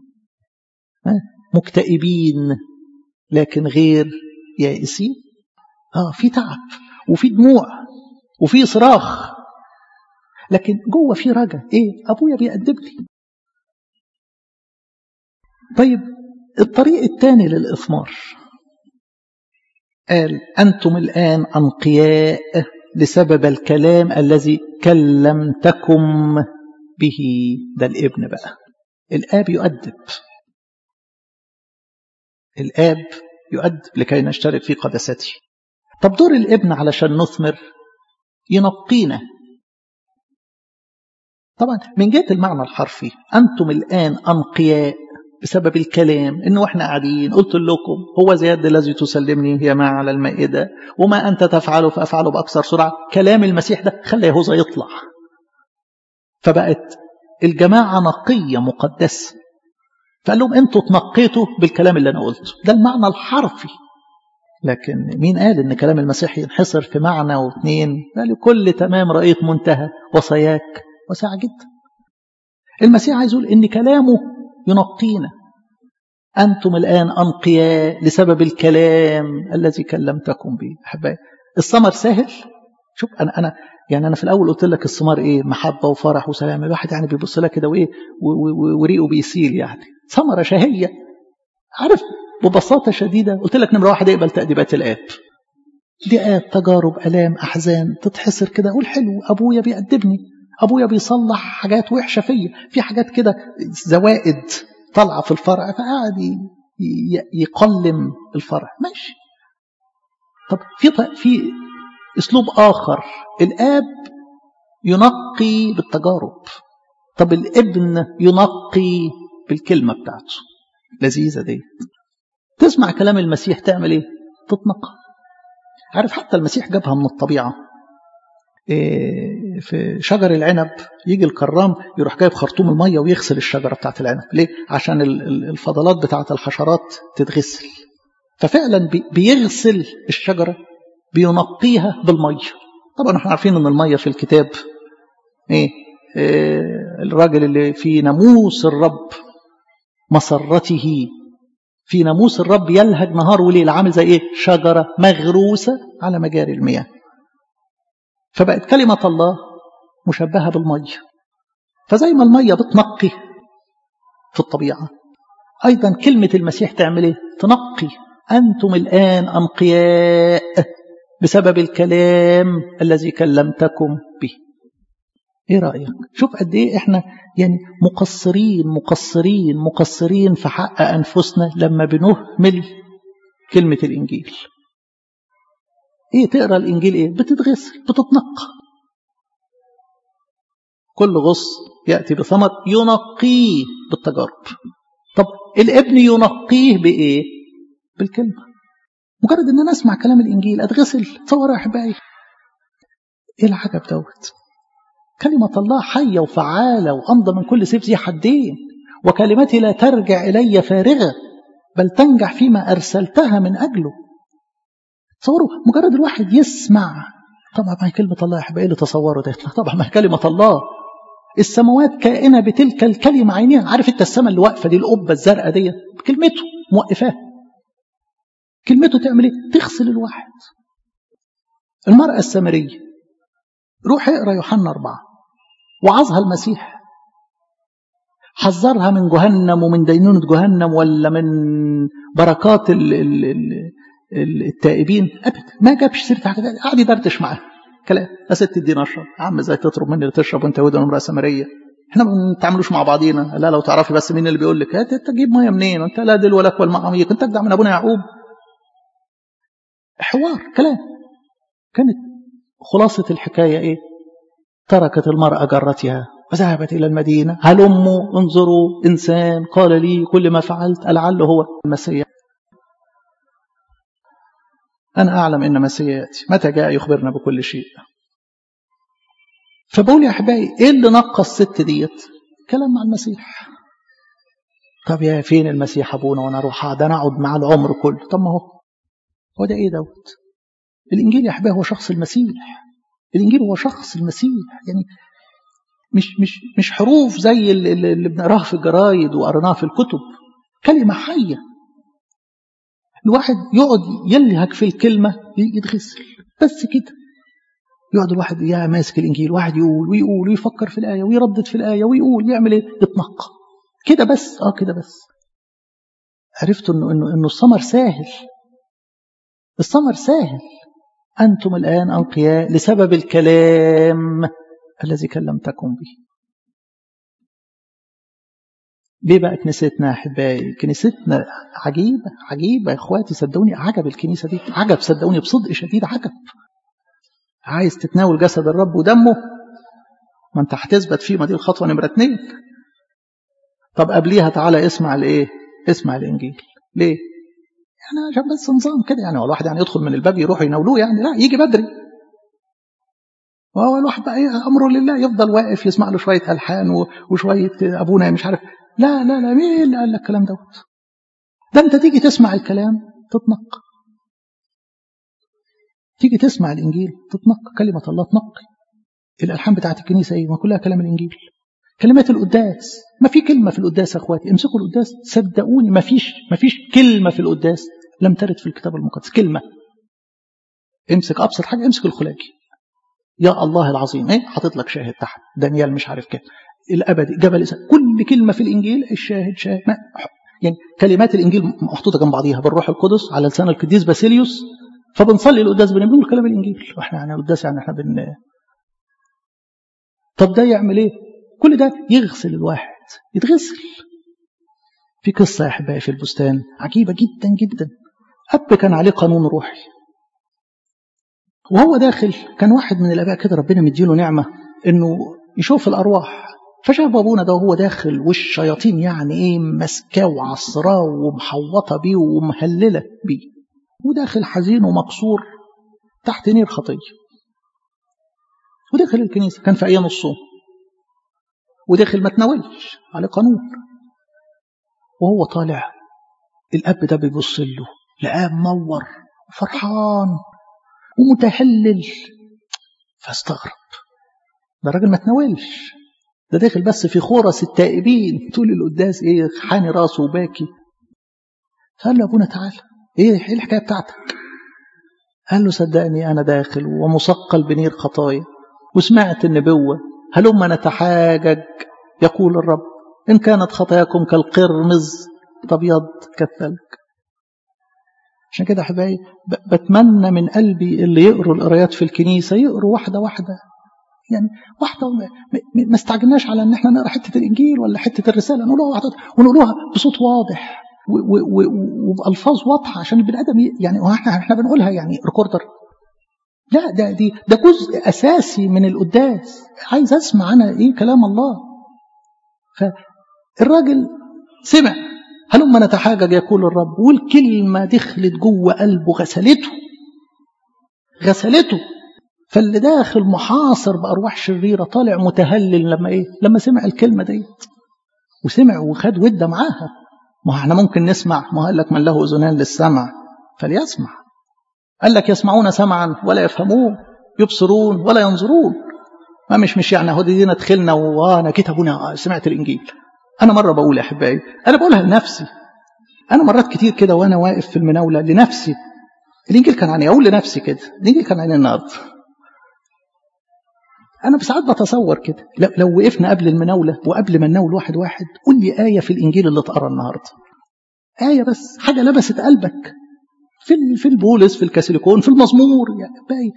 مكتئبين لكن غير يائسين آه في تعب وفي دموع وفي صراخ لكن جوه في رجا ايه ابويا بيقدم لي طيب الطريق الثاني للاثمار قال انتم الان انقياء لسبب الكلام الذي كلمتكم به ده الابن بقى الاب يؤدب الاب يؤدب لكي نشترك في قدسته طب دور الابن علشان نثمر ينقينا طبعا من جهة المعنى الحرفي أنتم الآن أنقياء بسبب الكلام إنه إحنا قاعدين قلت لكم هو زياد الذي تسلمني هي ما على المائدة وما أنت تفعله فأفعله بأكثر سرعة كلام المسيح ده خلى يهوذا يطلع فبقت الجماعة نقية مقدسة فقال لهم أنتوا تنقيتوا بالكلام اللي أنا قلته ده المعنى الحرفي لكن مين قال ان كلام المسيح ينحصر في معنى واثنين قال كل تمام رأيت منتهى وصياك وساعة جدا المسيح عايز يقول ان كلامه ينقينا أنتم الآن أنقياء لسبب الكلام الذي كلمتكم به أحبائي الثمر سهل شوف أنا أنا يعني أنا في الأول قلت لك الثمار إيه محبة وفرح وسلام الواحد يعني بيبص لها كده وإيه وريقه بيسيل يعني ثمرة شهية عارف ببساطة شديدة قلت لك نمرة واحد اقبل تأديبات الآب ضيقات تجارب ألام أحزان تتحسر كده قول حلو أبويا بيأدبني أبويا بيصلح حاجات وحشة فيا في حاجات كده زوائد طالعة في الفرع فقاعد يقلم الفرع ماشي طب في في أسلوب آخر الآب ينقي بالتجارب طب الابن ينقي بالكلمة بتاعته لذيذة دي تسمع كلام المسيح تعمل ايه تتنقى عارف حتى المسيح جابها من الطبيعة إيه في شجر العنب يجي الكرام يروح جايب خرطوم المية ويغسل الشجرة بتاعت العنب ليه؟ عشان الفضلات بتاعت الحشرات تتغسل ففعلا بيغسل الشجرة بينقيها بالمية طبعا احنا عارفين ان المية في الكتاب ايه, إيه الراجل اللي في ناموس الرب مسرته في ناموس الرب يلهج نهار وليل عامل زي ايه شجرة مغروسة على مجاري المياه فبقت كلمة الله مشبهة بالمية فزي ما المية بتنقي في الطبيعة أيضا كلمة المسيح تعمل ايه تنقي أنتم الآن أنقياء بسبب الكلام الذي كلمتكم به ايه رأيك شوف قد ايه احنا يعني مقصرين مقصرين مقصرين في حق أنفسنا لما بنهمل كلمة الإنجيل ايه تقرأ الإنجيل ايه بتتغسل بتتنقى كل غص يأتي بثمر ينقيه بالتجارب طب الابن ينقيه بإيه بالكلمة مجرد ان انا اسمع كلام الانجيل اتغسل تصور يا احبائي ايه العجب دوت كلمة الله حية وفعالة وأمضى من كل سيف ذي حدين وكلمتي لا ترجع إلي فارغة بل تنجح فيما أرسلتها من أجله تصوروا مجرد الواحد يسمع طبعا ما هي كلمة الله يا أحبائي اللي تصوروا ده طبعا ما هي كلمة الله السماوات كائنة بتلك الكلمة عينيها عارف انت السماء اللي واقفة دي القبة الزرقاء دي كلمته موقفاه كلمته تعمل ايه تغسل الواحد المرأة السامرية روح اقرا يوحنا أربعة وعظها المسيح حذرها من جهنم ومن دينونة جهنم ولا من بركات ال ال ال التائبين أبدا ما جابش سيرة حاجة قعد يدردش معاها كلام يا ست ادينا اشرب يا عم ازاي تطلب مني تشرب وانت يهودي امراه سامريه احنا ما بنتعاملوش مع بعضينا لا لو تعرفي بس مين اللي بيقول لك انت تجيب ميه منين انت لا دل ولا اكل مع عميق انت اجدع من ابونا يعقوب حوار كلام كانت خلاصة الحكاية ايه تركت المرأة جرتها وذهبت إلى المدينة هلموا انظروا إنسان قال لي كل ما فعلت لعله هو المسيح أنا أعلم إن مسيح يأتي متى جاء يخبرنا بكل شيء فبقول يا أحبائي إيه اللي نقى الست ديت كلام مع المسيح طب يا فين المسيح أبونا وأنا أروح ده أنا أقعد معاه العمر كله طب ما هو هو ده إيه دوت الإنجيل يا أحبائي هو شخص المسيح الإنجيل هو شخص المسيح يعني مش مش مش حروف زي اللي, اللي بنقراها في الجرايد وقرناها في الكتب كلمة حية الواحد يقعد يلهك في الكلمة يتغسل بس كده يقعد الواحد يا ماسك الإنجيل واحد يقول ويقول ويفكر في الآية ويردد في الآية ويقول يعمل إيه يتنقى كده بس اه كده بس عرفت انه انه انه الثمر سهل الثمر سهل أنتم الآن أنقياء لسبب الكلام الذي كلمتكم به ليه بقى كنيستنا أحبائي كنيستنا عجيبة عجيبة يا إخواتي صدقوني عجب الكنيسة دي عجب صدقوني بصدق شديد عجب عايز تتناول جسد الرب ودمه ما انت هتثبت فيه ما دي الخطوة نمرة اتنين طب قبليها تعالى اسمع الايه اسمع الانجيل ليه يعني عشان بس نظام كده يعني هو الواحد يعني يدخل من الباب يروح يناولوه يعني لا يجي بدري وهو الواحد بقى ايه امره لله يفضل واقف يسمع له شويه الحان وشويه ابونا مش عارف لا لا لا مين اللي قال لك الكلام دوت ده انت تيجي تسمع الكلام تتنقى تيجي تسمع الانجيل تتنقى كلمه الله تنقي الالحان بتاعت الكنيسه ايه ما كلها كلام الانجيل كلمات القداس ما في كلمه في القداس يا اخواتي امسكوا القداس صدقوني ما فيش ما فيش كلمه في القداس لم ترد في الكتاب المقدس كلمه امسك ابسط حاجه امسك الخلاجي يا الله العظيم ايه حاطط لك شاهد تحت دانيال مش عارف كام الابدي جبل إسحاق كل كلمه في الانجيل الشاهد شاهد ما يعني كلمات الانجيل محطوطه جنب بعضيها بالروح القدس على لسان القديس باسيليوس فبنصلي القداس بنقول كلام الانجيل واحنا يعني القداس يعني احنا بن طب ده يعمل ايه كل ده يغسل الواحد يتغسل في قصة يا أحبائي في البستان عجيبة جدا جدا أب كان عليه قانون روحي وهو داخل كان واحد من الآباء كده ربنا مديله نعمة إنه يشوف الأرواح فشاف أبونا ده وهو داخل والشياطين يعني إيه ماسكاه وعصراه ومحوطة بيه ومهللة بيه وداخل حزين ومكسور تحت نير خطية وداخل الكنيسة كان في أيام الصوم وداخل ما تناولش على قانون وهو طالع الأب ده بيبص له لقاه منور وفرحان ومتهلل فاستغرب ده راجل ما تناولش ده داخل بس في خورس التائبين طول القداس ايه حاني راسه وباكي فقال له ابونا تعالى ايه ايه الحكايه بتاعتك قال له صدقني انا داخل ومثقل بنير خطايا وسمعت النبوه هلما نتحاجج يقول الرب إن كانت خطاياكم كالقرمز تبيض كالثلج عشان كده أحبائي بتمنى من قلبي اللي يقروا القرايات في الكنيسة يقروا واحدة واحدة يعني واحدة ما استعجلناش على ان احنا نقرا حتة الانجيل ولا حتة الرسالة نقولوها واحدة ونقولوها بصوت واضح وبألفاظ واضحة عشان البني آدم يعني احنا احنا بنقولها يعني ريكوردر لا ده دي ده جزء اساسي من القداس عايز اسمع انا ايه كلام الله فالراجل سمع هلما نتحاجج يقول الرب والكلمة دخلت جوه قلبه غسلته غسلته فاللي داخل محاصر بأرواح شريرة طالع متهلل لما إيه لما سمع الكلمة ديت وسمع وخد ودة معاها ما احنا ممكن نسمع ما قال لك من له أذنان للسمع فليسمع قال لك يسمعون سمعا ولا يفهمون يبصرون ولا ينظرون ما مش مش يعني هو دينا دخلنا وانا جيت ابونا سمعت الانجيل انا مره بقول يا احبائي انا بقولها لنفسي انا مرات كتير كده وانا واقف في المناوله لنفسي الانجيل كان عني اقول لنفسي كده الانجيل كان عني النهارده انا بساعات بتصور كده لو وقفنا قبل المناوله وقبل ما نناول واحد واحد قول لي ايه في الانجيل اللي اتقرا النهارده ايه بس حاجه لبست قلبك في في البولس في الكاسيليكون في المزمور يعني باقي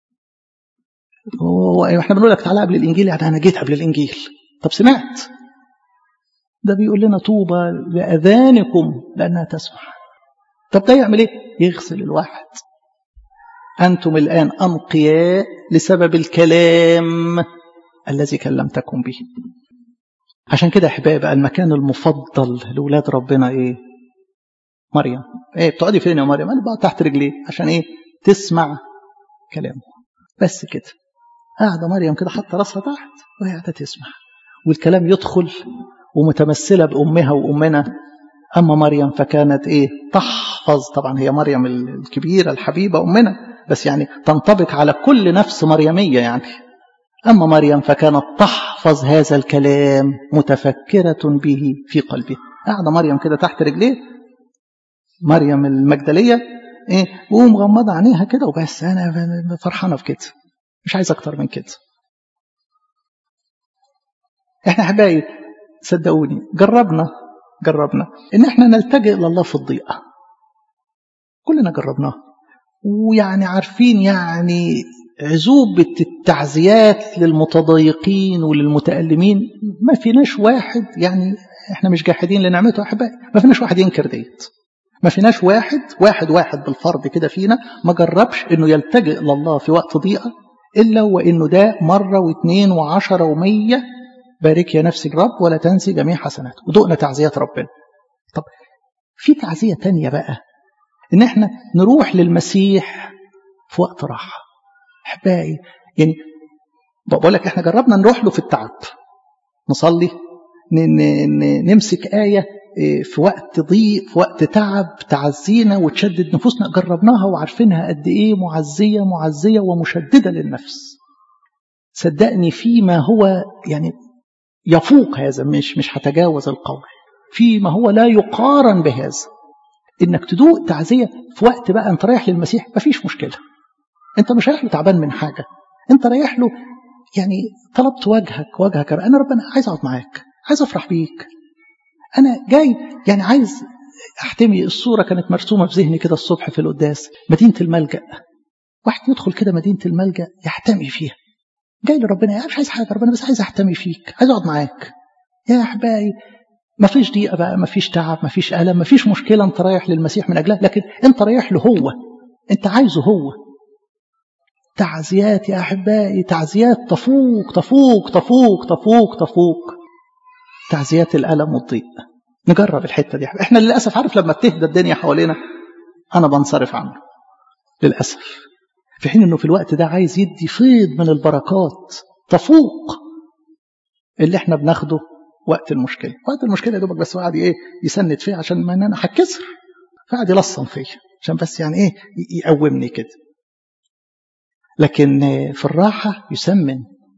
واحنا بنقول لك تعالى قبل الانجيل يعني انا جيت قبل الانجيل طب سمعت ده بيقول لنا طوبى لاذانكم لانها تسمع طب ده يعمل ايه يغسل الواحد انتم الان انقياء لسبب الكلام الذي كلمتكم به عشان كده يا احبائي بقى المكان المفضل لاولاد ربنا ايه مريم ايه بتقعدي فين يا مريم انا بقعد تحت رجليه عشان ايه تسمع كلامه بس كده قاعده مريم كده حاطه راسها تحت وهي قاعده تسمع والكلام يدخل ومتمثله بامها وامنا اما مريم فكانت ايه تحفظ طبعا هي مريم الكبيره الحبيبه امنا بس يعني تنطبق على كل نفس مريميه يعني اما مريم فكانت تحفظ هذا الكلام متفكره به في قلبها قاعده مريم كده تحت رجليه مريم المجدليه ايه ومغمضه عينيها كده وبس انا فرحانه بكده مش عايز اكتر من كده احنا حبايب صدقوني جربنا جربنا ان احنا نلتجئ الى الله في الضيقه كلنا جربناها ويعني عارفين يعني عزوبة التعزيات للمتضايقين وللمتألمين ما فيناش واحد يعني احنا مش جاحدين لنعمته احبائي ما فيناش واحد ينكر ديت ما فيناش واحد واحد واحد بالفرد كده فينا ما جربش انه يلتجئ الى الله في وقت ضيقه الا وانه ده مره واثنين وعشره ومية بارك يا نفسي الرب ولا تنسي جميع حسناته ودقنا تعزيات ربنا طب في تعزيه تانية بقى ان احنا نروح للمسيح في وقت راحه احبائي يعني بقول لك احنا جربنا نروح له في التعب نصلي نمسك آية في وقت ضيق في وقت تعب تعزينا وتشدد نفوسنا جربناها وعارفينها قد ايه معزية معزية ومشددة للنفس صدقني فيما هو يعني يفوق هذا مش مش هتجاوز القول فيما هو لا يقارن بهذا انك تدوق تعزية في وقت بقى انت رايح للمسيح مفيش مشكلة انت مش رايح له تعبان من حاجة انت رايح له يعني طلبت وجهك وجهك انا ربنا عايز اقعد معاك عايز افرح بيك انا جاي يعني عايز احتمي الصوره كانت مرسومه في ذهني كده الصبح في القداس مدينه الملجا واحد يدخل كده مدينه الملجا يحتمي فيها جاي لربنا يعني مش عايز حاجه ربنا بس عايز احتمي فيك عايز اقعد معاك يا احبائي ما فيش ضيقه بقى ما فيش تعب ما فيش الم ما فيش مشكله انت رايح للمسيح من اجلها لكن انت رايح له هو انت عايزه هو تعزيات يا احبائي تعزيات تفوق تفوق تفوق تفوق تفوق تعزيات الالم والضيق نجرب الحته دي احنا للاسف عارف لما بتهدى الدنيا حوالينا انا بنصرف عنه للاسف في حين انه في الوقت ده عايز يدي فيض من البركات تفوق اللي احنا بناخده وقت المشكله وقت المشكله يا دوبك بس قاعد ايه يسند فيها عشان ما انا هتكسر فقعد يلصم فيا عشان بس يعني ايه يقومني كده لكن في الراحه يسمن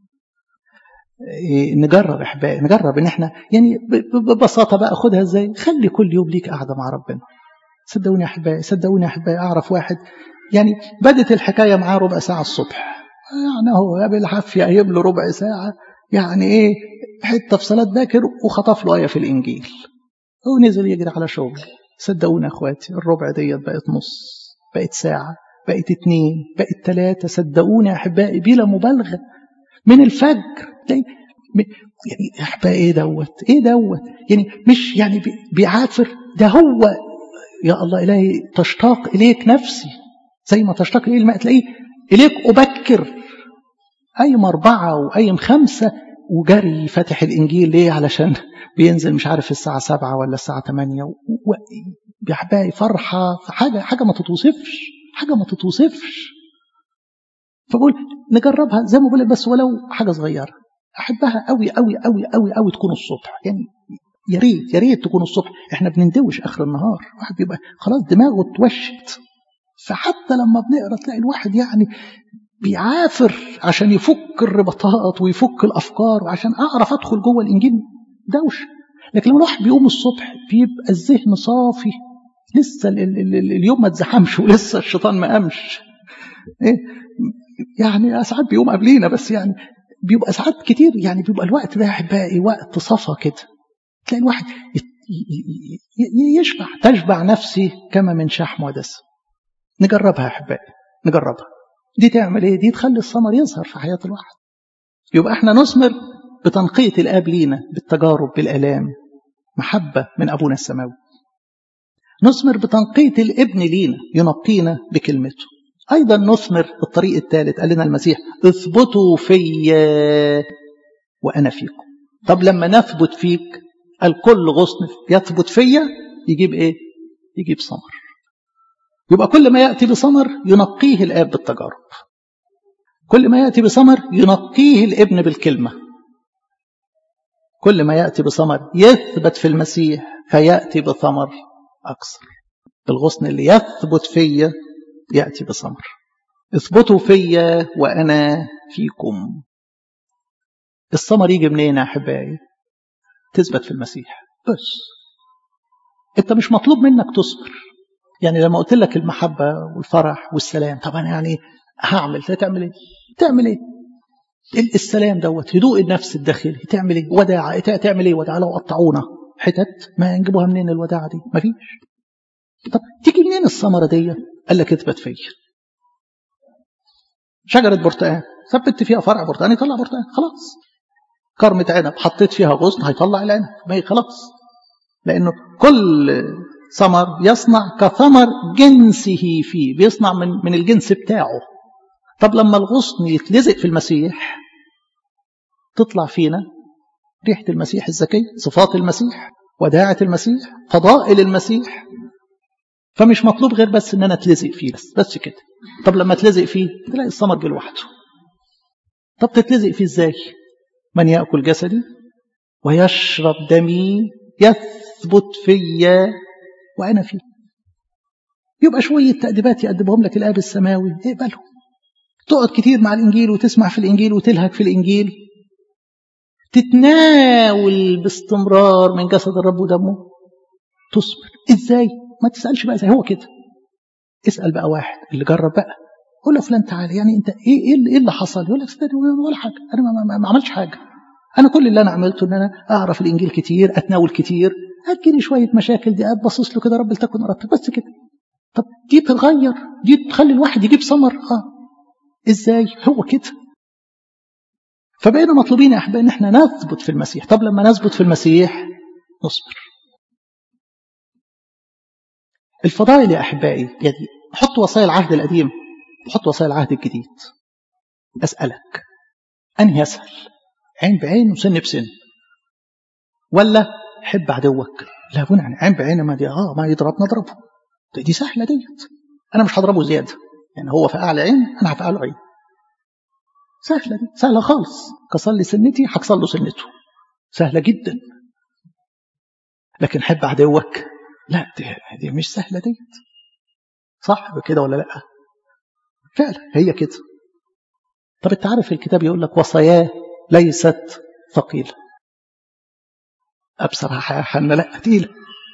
نجرب احبائي نجرب ان احنا يعني ببساطه بقى خدها ازاي خلي كل يوم ليك قاعده مع ربنا صدقوني يا احبائي صدقوني يا احبائي اعرف واحد يعني بدت الحكايه معاه ربع ساعه الصبح يعني هو بالعافيه قايم له ربع ساعه يعني ايه حته في صلاه باكر وخطف له ايه في الانجيل ونزل يجري على شغل صدقوني يا اخواتي الربع ديت بقت نص بقت ساعه بقت اتنين بقت تلاتة صدقوني يا احبائي بلا مبالغه من الفجر تلاقي يعني احبائي ايه دوت ايه دوت يعني مش يعني بيعافر ده هو يا الله الهي تشتاق اليك نفسي زي ما تشتاق اليه الماء تلاقيه اليك ابكر ايم اربعه وايم خمسه وجري فاتح الانجيل ليه علشان بينزل مش عارف الساعه سبعة ولا الساعه 8 وبيحبها فرحه حاجه حاجه ما تتوصفش حاجه ما تتوصفش فبقول نجربها زي ما بقول بس ولو حاجه صغيره احبها قوي قوي قوي قوي قوي تكون الصبح يعني يا ريت يا ريت تكون الصبح احنا بنندوش اخر النهار واحد بيبقى خلاص دماغه اتوشت فحتى لما بنقرا تلاقي الواحد يعني بيعافر عشان يفك الرباطات ويفك الافكار وعشان اعرف ادخل جوه الانجيل دوش لكن لما الواحد بيقوم الصبح بيبقى الذهن صافي لسه ال ال ال اليوم ما اتزحمش ولسه الشيطان ما قامش ايه يعني ساعات بيقوم قبلينا بس يعني بيبقى ساعات كتير يعني بيبقى الوقت ده احبائي وقت صفا كده تلاقي الواحد يشبع تشبع نفسي كما من شحم ودسم نجربها يا احبائي نجربها دي تعمل ايه دي تخلي الثمر يظهر في حياه الواحد يبقى احنا نثمر بتنقيه الاب لينا بالتجارب بالالام محبه من ابونا السماوي نثمر بتنقيه الابن لينا ينقينا بكلمته ايضا نثمر الطريق الثالث قال لنا المسيح اثبتوا فيا وانا فيكم طب لما نثبت فيك الكل غصن يثبت فيا يجيب ايه يجيب ثمر يبقى كل ما ياتي بثمر ينقيه الاب بالتجارب كل ما ياتي بثمر ينقيه الابن بالكلمه كل ما ياتي بثمر يثبت في المسيح فياتي بثمر اكثر الغصن اللي يثبت فيا ياتي بثمر اثبتوا فيا وانا فيكم الثمر يجي منين يا احبائي تثبت في المسيح بس انت مش مطلوب منك تصبر يعني لما قلت لك المحبة والفرح والسلام طبعا يعني هعمل تعمل ايه تعمل ايه السلام دوت هدوء النفس الداخلي تعمل ايه وداعة تعمل ايه وداعة لو قطعونا حتت ما نجيبوها منين الوداعة دي مفيش طب تيجي منين الثمرة دي قال لك اثبت فيا شجرة برتقال ثبت فيها فرع برتقال يطلع برتقال خلاص كرمة عنب حطيت فيها غصن هيطلع العنب ما هي خلاص لأنه كل ثمر يصنع كثمر جنسه فيه بيصنع من من الجنس بتاعه طب لما الغصن يتلزق في المسيح تطلع فينا ريحة المسيح الزكية صفات المسيح وداعة المسيح فضائل المسيح فمش مطلوب غير بس ان انا اتلزق فيه بس بس كده طب لما اتلزق فيه تلاقي الثمر جه لوحده طب تتلزق فيه ازاي من ياكل جسدي ويشرب دمي يثبت فيا وانا فيه يبقى شويه تاديبات يقدمهم لك الاب السماوي اقبلهم تقعد كتير مع الانجيل وتسمع في الانجيل وتلهك في الانجيل تتناول باستمرار من جسد الرب ودمه تصبر ازاي ما تسالش بقى ازاي هو كده اسال بقى واحد اللي جرب بقى قول له فلان تعالى يعني انت ايه ايه اللي حصل يقول لك صدقني ولا حاجه انا ما, ما, ما عملتش حاجه انا كل اللي انا عملته ان انا اعرف الانجيل كتير اتناول كتير هتجيلي شويه مشاكل دي باصص له كده رب لتكن ارادتك بس كده طب دي تغير دي تخلي الواحد يجيب ثمر اه ازاي هو كده فبقينا مطلوبين يا احبائي ان احنا نثبت في المسيح طب لما نثبت في المسيح نصبر الفضائل يا احبائي يعني حط وصايا العهد القديم وحط وصايا العهد الجديد اسالك انهي اسهل عين بعين وسن بسن ولا حب عدوك لا بنا يعني عين بعين ما دي اه ما يضربنا اضربه دي سهله ديت انا مش هضربه زياده يعني هو في اعلى عين انا هفعله عين سهله دي سهله خالص كسر لي سنتي هكسر له سنته سهله جدا لكن حب عدوك لا دي, دي مش سهله ديت صح بكده ولا لا فعلا هي كده طب انت عارف الكتاب يقول لك وصاياه ليست ثقيله بصراحه يا حنا لا تقيله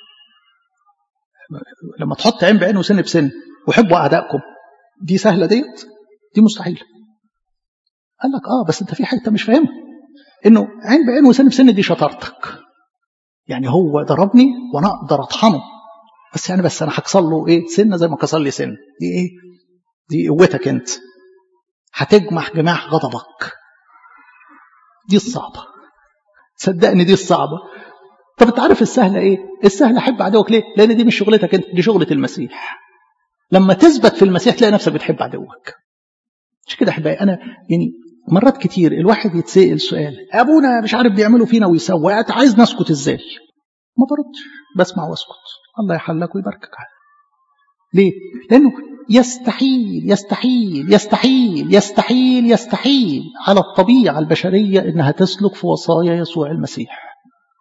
لما تحط عين بعين وسن بسن وحبوا اعدائكم دي سهله ديت دي مستحيله قال لك اه بس انت في حته مش فاهمها انه عين بعين وسن بسن دي شطارتك يعني هو ضربني وانا اقدر اطحنه بس يعني بس انا هكسر له ايه سنه زي ما كسر لي سن دي ايه دي قوتك انت هتجمح جماح غضبك دي الصعبه صدقني دي الصعبه طب انت عارف السهله ايه السهله حب عدوك ليه لان دي مش شغلتك انت دي شغله المسيح لما تثبت في المسيح تلاقي نفسك بتحب عدوك مش كده احبائي انا يعني مرات كتير الواحد يتسأل سؤال ابونا مش عارف بيعملوا فينا ويسوي عايز نسكت ازاي ما بردش بسمع واسكت الله يحلك ويباركك ليه لانه يستحيل يستحيل يستحيل يستحيل يستحيل على الطبيعة البشرية انها تسلك في وصايا يسوع المسيح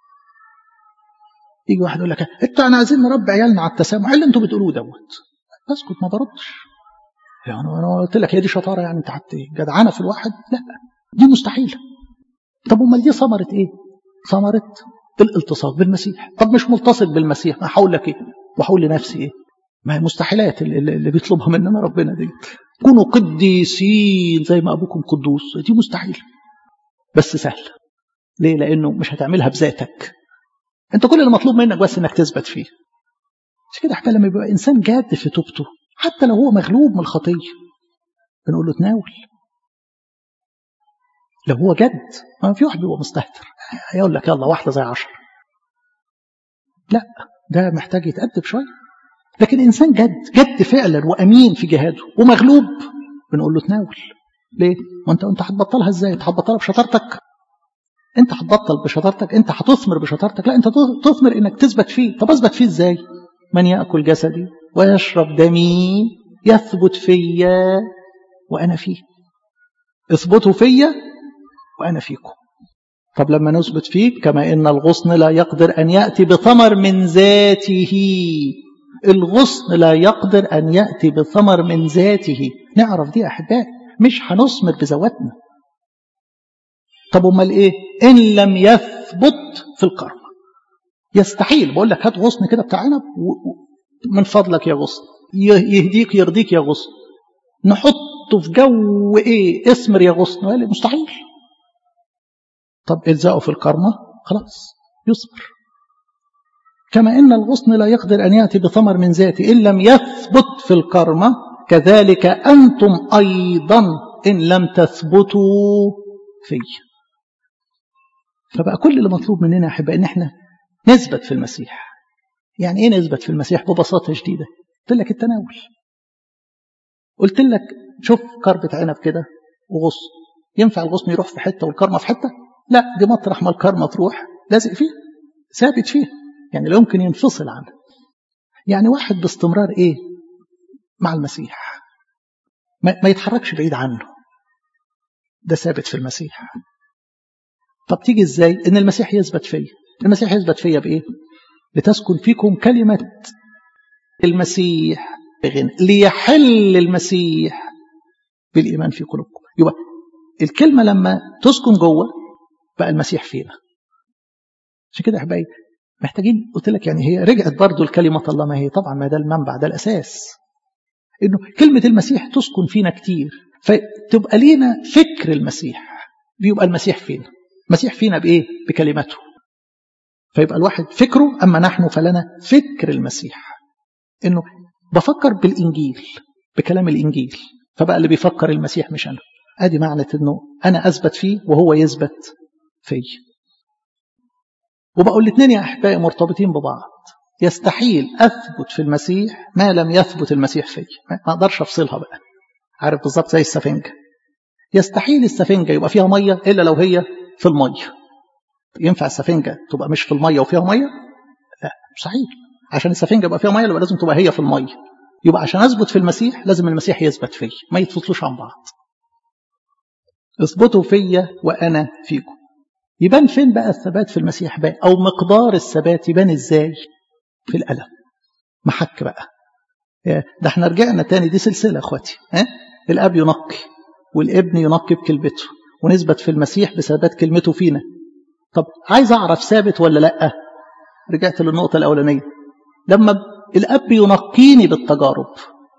يجي واحد يقول لك انتوا انا عايزين نربي عيالنا على التسامح اللي انتوا بتقولوه دوت اسكت ما بردش يعني انا قلت لك هي دي شطاره يعني انت حتى جدعانه في الواحد لا دي مستحيله طب امال دي ثمره ايه ثمره الالتصاق بالمسيح طب مش ملتصق بالمسيح ما هقول لك ايه وهقول لنفسي ايه ما هي مستحيلات اللي, اللي بيطلبها مننا ربنا دي كونوا قديسين زي ما ابوكم قدوس دي مستحيله بس سهل ليه لانه مش هتعملها بذاتك انت كل اللي مطلوب منك بس انك تثبت فيه مش كده حتى لما يبقى انسان جاد في توبته حتى لو هو مغلوب من الخطيه بنقول له تناول لو هو جد ما في واحد بيبقى مستهتر هيقول لك يلا واحده زي عشرة لا ده محتاج يتأدب شويه لكن انسان جد جد فعلا وامين في جهاده ومغلوب بنقول له تناول ليه؟ ما انت انت هتبطلها ازاي؟ انت هتبطلها بشطارتك؟ انت هتبطل بشطارتك انت هتثمر بشطارتك لا انت تثمر انك تثبت فيه طب اثبت فيه ازاي من ياكل جسدي ويشرب دمي يثبت فيا وانا فيه اثبتوا فيا وانا فيكم طب لما نثبت فيك كما ان الغصن لا يقدر ان ياتي بثمر من ذاته الغصن لا يقدر ان ياتي بثمر من ذاته نعرف دي احبائي مش هنثمر بذواتنا طب امال ايه ان لم يثبت في الكرم يستحيل بقول لك هات غصن كده بتاع عنب من فضلك يا غصن يهديك يرضيك يا غصن نحطه في جو ايه اثمر يا غصن قال لي مستحيل طب الزقه في الكرمه خلاص يثمر كما ان الغصن لا يقدر ان ياتي بثمر من ذاته ان لم يثبت في الكرمه كذلك انتم ايضا ان لم تثبتوا فيه فبقى كل اللي مطلوب مننا يا احبائي ان احنا نثبت في المسيح يعني ايه نثبت في المسيح ببساطه شديده قلت لك التناول قلت لك شوف كربة عنب كده وغصن ينفع الغصن يروح في حته والكرمه في حته لا دي مطرح ما الكرمه تروح لازق فيه ثابت فيه يعني لا يمكن ينفصل عنه يعني واحد باستمرار ايه مع المسيح ما, ما يتحركش بعيد عنه ده ثابت في المسيح طب تيجي ازاي ان المسيح يثبت فيا المسيح يثبت فيا بايه لتسكن فيكم كلمة المسيح بغنى ليحل المسيح بالإيمان في قلوبكم يبقى الكلمة لما تسكن جوه بقى المسيح فينا عشان كده يا احبائي محتاجين قلت لك يعني هي رجعت برضو الكلمة الله ما هي طبعا ما ده المنبع ده الأساس إنه كلمة المسيح تسكن فينا كتير فتبقى لينا فكر المسيح بيبقى المسيح فينا المسيح فينا بإيه؟ بكلمته فيبقى الواحد فكره أما نحن فلنا فكر المسيح إنه بفكر بالإنجيل بكلام الإنجيل فبقى اللي بيفكر المسيح مش أنا أدي معنى إنه أنا أثبت فيه وهو يثبت فيه وبقول الاثنين يا أحبائي مرتبطين ببعض يستحيل أثبت في المسيح ما لم يثبت المسيح فيه ما أقدرش أفصلها بقى عارف بالظبط زي السفنجة يستحيل السفنجة يبقى فيها مية إلا لو هي في المية ينفع السفنجة تبقى مش في المية وفيها مية لا مستحيل عشان السفنجة يبقى فيها مية يبقى لازم تبقى هي في المية يبقى عشان أثبت في المسيح لازم المسيح يثبت فيا ما يتفصلوش عن بعض اثبتوا فيا وأنا فيكم يبان فين بقى الثبات في المسيح بقى أو مقدار الثبات يبان إزاي في الألم محك بقى ده احنا رجعنا تاني دي سلسلة اخواتي ها الأب ينقي والابن ينقي بكلمته ونثبت في المسيح بثبات كلمته فينا طب عايز أعرف ثابت ولا لأ رجعت للنقطة الأولانية لما الأب ينقيني بالتجارب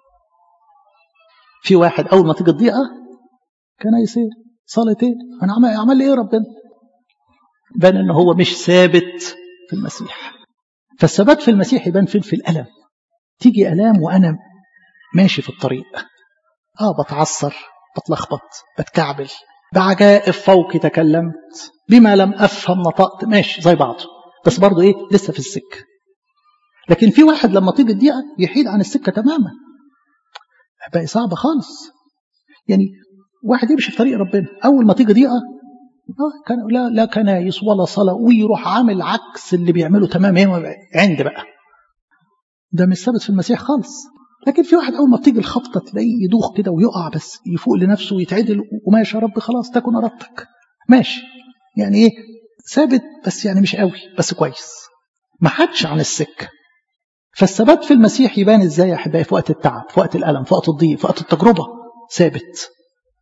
في واحد أول ما تيجي الضيقة كان يصير صلاة ايه أنا عمل, عمل لي إيه ربنا بان إن هو مش ثابت في المسيح فالثبات في المسيح يبان فين في الألم تيجي ألام وأنا ماشي في الطريق آه بتعصر بتلخبط بتكعبل بعجائب فوقي تكلمت بما لم أفهم نطقت ماشي زي بعضه بس برضه إيه لسه في السكة لكن في واحد لما تيجي الدقيقة يحيد عن السكة تماما بقى صعبة خالص يعني واحد يمشي في طريق ربنا اول ما تيجي ضيقه آه كان لا لا كنايس ولا صلاه ويروح عامل عكس اللي بيعمله تمام عند بقى ده مش ثابت في المسيح خالص لكن في واحد اول ما بتيجي الخبطه تلاقيه يدوخ كده ويقع بس يفوق لنفسه ويتعدل وماشي يا رب خلاص تكن ارادتك ماشي يعني ايه ثابت بس يعني مش قوي بس كويس ما حدش عن السكه فالثبات في المسيح يبان ازاي يا احبائي في وقت التعب في وقت الالم في وقت الضيق في وقت التجربه ثابت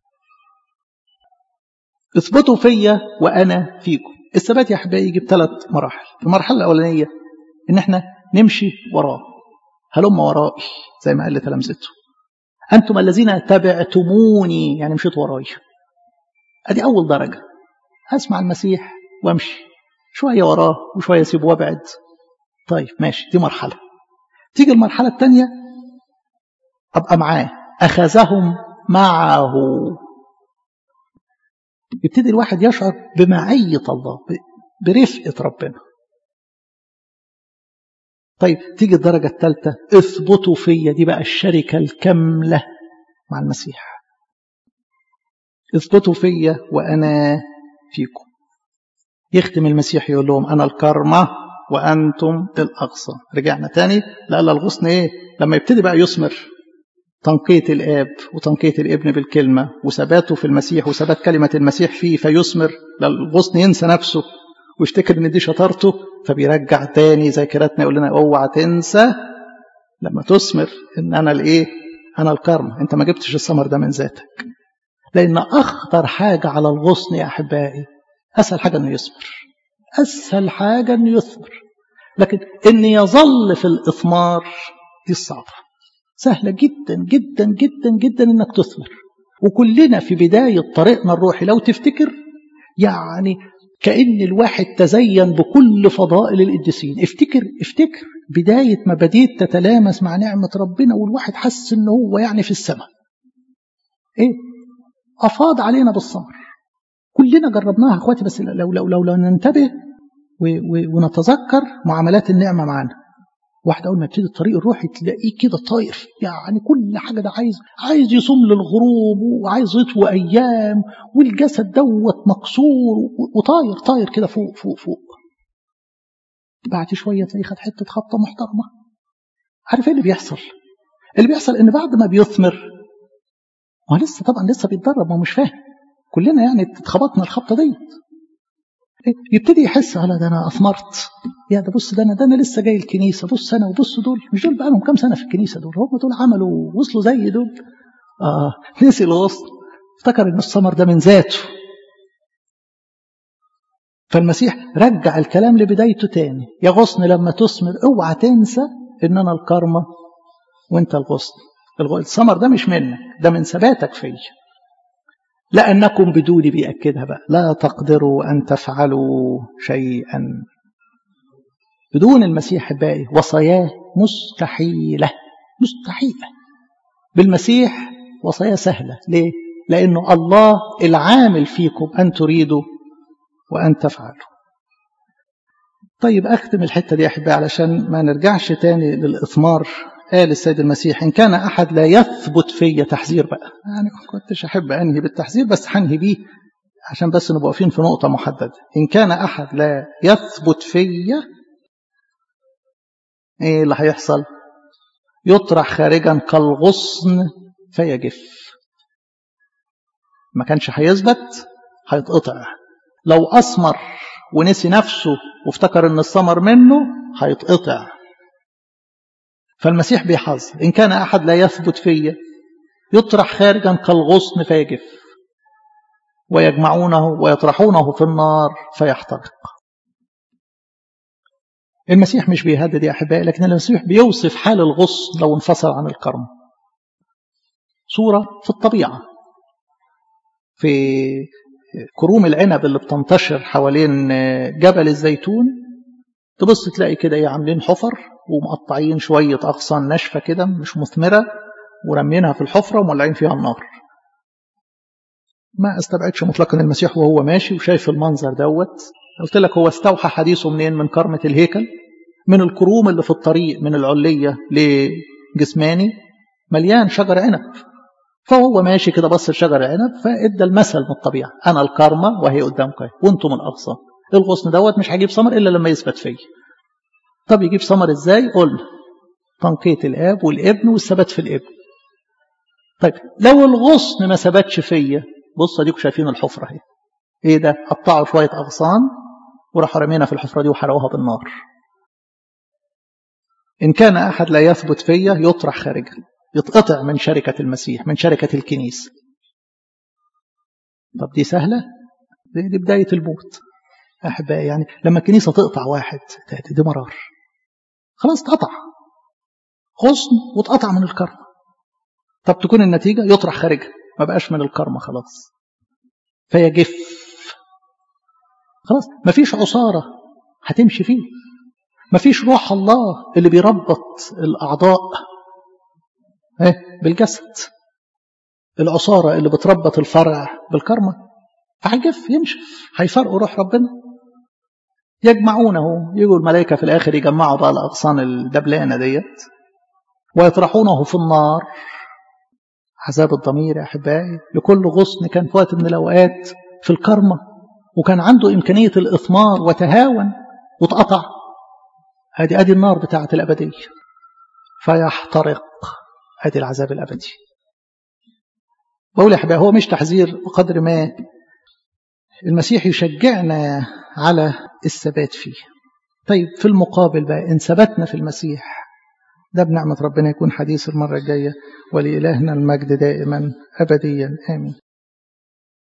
اثبتوا فيا وانا فيكم الثبات يا احبائي يجي بثلاث مراحل المرحله الاولانيه ان احنا نمشي وراه هلم ورائي زي ما قال لتلامذته انتم الذين تبعتموني يعني مشيت وراي ادي اول درجه اسمع المسيح وامشي شويه وراه وشويه اسيبه وابعد طيب ماشي دي مرحله تيجي المرحله الثانيه ابقى معاه اخذهم معه يبتدي الواحد يشعر بمعيه الله برفقه ربنا طيب تيجي الدرجة الثالثة اثبتوا فيا دي بقى الشركة الكاملة مع المسيح اثبتوا فيا وأنا فيكم يختم المسيح يقول لهم أنا الكرمة وأنتم الأغصان رجعنا تاني لا لا الغصن إيه لما يبتدي بقى يثمر تنقية الآب وتنقية الابن بالكلمة وثباته في المسيح وثبات كلمة المسيح فيه فيثمر لا الغصن ينسى نفسه ويفتكر ان دي شطارته فبيرجع تاني ذاكرتنا يقول لنا اوعى تنسى لما تثمر ان انا الايه انا الكرم انت ما جبتش الثمر ده من ذاتك لان اخطر حاجه على الغصن يا احبائي اسهل حاجه انه يثمر اسهل حاجه انه يثمر لكن ان يظل في الاثمار دي الصعبه سهله جدا جدا جدا جدا انك تثمر وكلنا في بدايه طريقنا الروحي لو تفتكر يعني كأن الواحد تزين بكل فضائل القديسين افتكر افتكر بداية ما بديت تتلامس مع نعمة ربنا والواحد حس ان هو يعني في السماء ايه افاض علينا بالصبر كلنا جربناها اخواتي بس لو لو لو, لو ننتبه ونتذكر معاملات النعمة معانا واحد اول ما يبتدي الطريق الروحي تلاقيه كده طاير يعني كل حاجه ده عايز عايز يصوم للغروب وعايز يطوي ايام والجسد دوت مكسور وطاير طاير كده فوق فوق فوق بعد شويه تلاقيه خد حته خبطه محترمه عارف ايه اللي بيحصل اللي بيحصل ان بعد ما بيثمر ما لسه طبعا لسه بيتدرب ما مش فاهم كلنا يعني اتخبطنا الخبطه ديت يبتدي يحس على ده انا اثمرت يا ده بص ده انا ده انا لسه جاي الكنيسه بص انا وبص دول مش دول بقى لهم كام سنه في الكنيسه دول هم دول عملوا وصلوا زي دول اه نسي الوصل افتكر ان الثمر ده من ذاته فالمسيح رجع الكلام لبدايته تاني يا غصن لما تثمر اوعى تنسى ان انا الكرمه وانت الغصن الثمر ده مش منك ده من ثباتك فيا لأنكم بدوني بيأكدها بقى لا تقدروا أن تفعلوا شيئا بدون المسيح باقي وصاياه مستحيلة مستحيلة بالمسيح وصاياه سهلة ليه؟ لأنه الله العامل فيكم أن تريدوا وأن تفعلوا طيب أختم الحتة دي يا أحبائي علشان ما نرجعش تاني للإثمار قال السيد المسيح إن كان أحد لا يثبت في تحذير بقى يعني كنتش أحب أنهي بالتحذير بس هنهي بيه عشان بس نبقى واقفين في نقطة محددة إن كان أحد لا يثبت في إيه اللي هيحصل يطرح خارجا كالغصن فيجف ما كانش هيثبت هيتقطع لو أثمر ونسي نفسه وافتكر ان الثمر منه هيتقطع فالمسيح بيحذر إن كان أحد لا يثبت فيا يطرح خارجا كالغصن فيجف ويجمعونه ويطرحونه في النار فيحترق المسيح مش بيهدد يا أحبائي لكن المسيح بيوصف حال الغصن لو انفصل عن الكرم صورة في الطبيعة في كروم العنب اللي بتنتشر حوالين جبل الزيتون تبص تلاقي كده ايه عاملين حفر ومقطعين شوية أغصان ناشفة كده مش مثمرة ورمينها في الحفرة ومولعين فيها النار ما استبعدش مطلقا المسيح وهو ماشي وشايف المنظر دوت قلت لك هو استوحى حديثه منين من كرمة الهيكل من الكروم اللي في الطريق من العلية لجسماني مليان شجر عنب فهو ماشي كده بص لشجر العنب فادى المثل من الطبيعه انا الكرمه وهي قدامكم وانتم الاغصان الغصن دوت مش هيجيب ثمر الا لما يثبت فيا طب يجيب ثمر ازاي قلنا تنقية الاب والابن والثبات في الابن طيب لو الغصن ما ثبتش فيا بص اديكم شايفين الحفره اهي ايه ده قطعوا شويه اغصان وراحوا رمينا في الحفره دي وحرقوها بالنار ان كان احد لا يثبت فيا يطرح خارجا يتقطع من شركه المسيح من شركه الكنيسه طب دي سهله دي, دي بدايه الموت احبائي يعني لما الكنيسه تقطع واحد دي مرار خلاص اتقطع غصن واتقطع من الكرم طب تكون النتيجه يطرح خارجها ما بقاش من الكرمه خلاص فيجف خلاص مفيش عصارة هتمشي فيه مفيش روح الله اللي بيربط الأعضاء ايه بالجسد العصارة اللي بتربط الفرع بالكرمة هيجف ينشف هيفرقوا روح ربنا يجمعونه يجوا الملائكة في الآخر يجمعوا بقى الأغصان الدبلانة ديت ويطرحونه في النار عذاب الضمير يا أحبائي لكل غصن كان في وقت من الأوقات في الكرمة وكان عنده إمكانية الإثمار وتهاون واتقطع هذه أدي النار بتاعة الأبدية فيحترق هذه العذاب الأبدي بقول يا أحبائي هو مش تحذير بقدر ما المسيح يشجعنا على الثبات فيه طيب في المقابل بقى إن ثبتنا في المسيح ده بنعمة ربنا يكون حديث المرة الجاية ولإلهنا المجد دائما أبديا آمين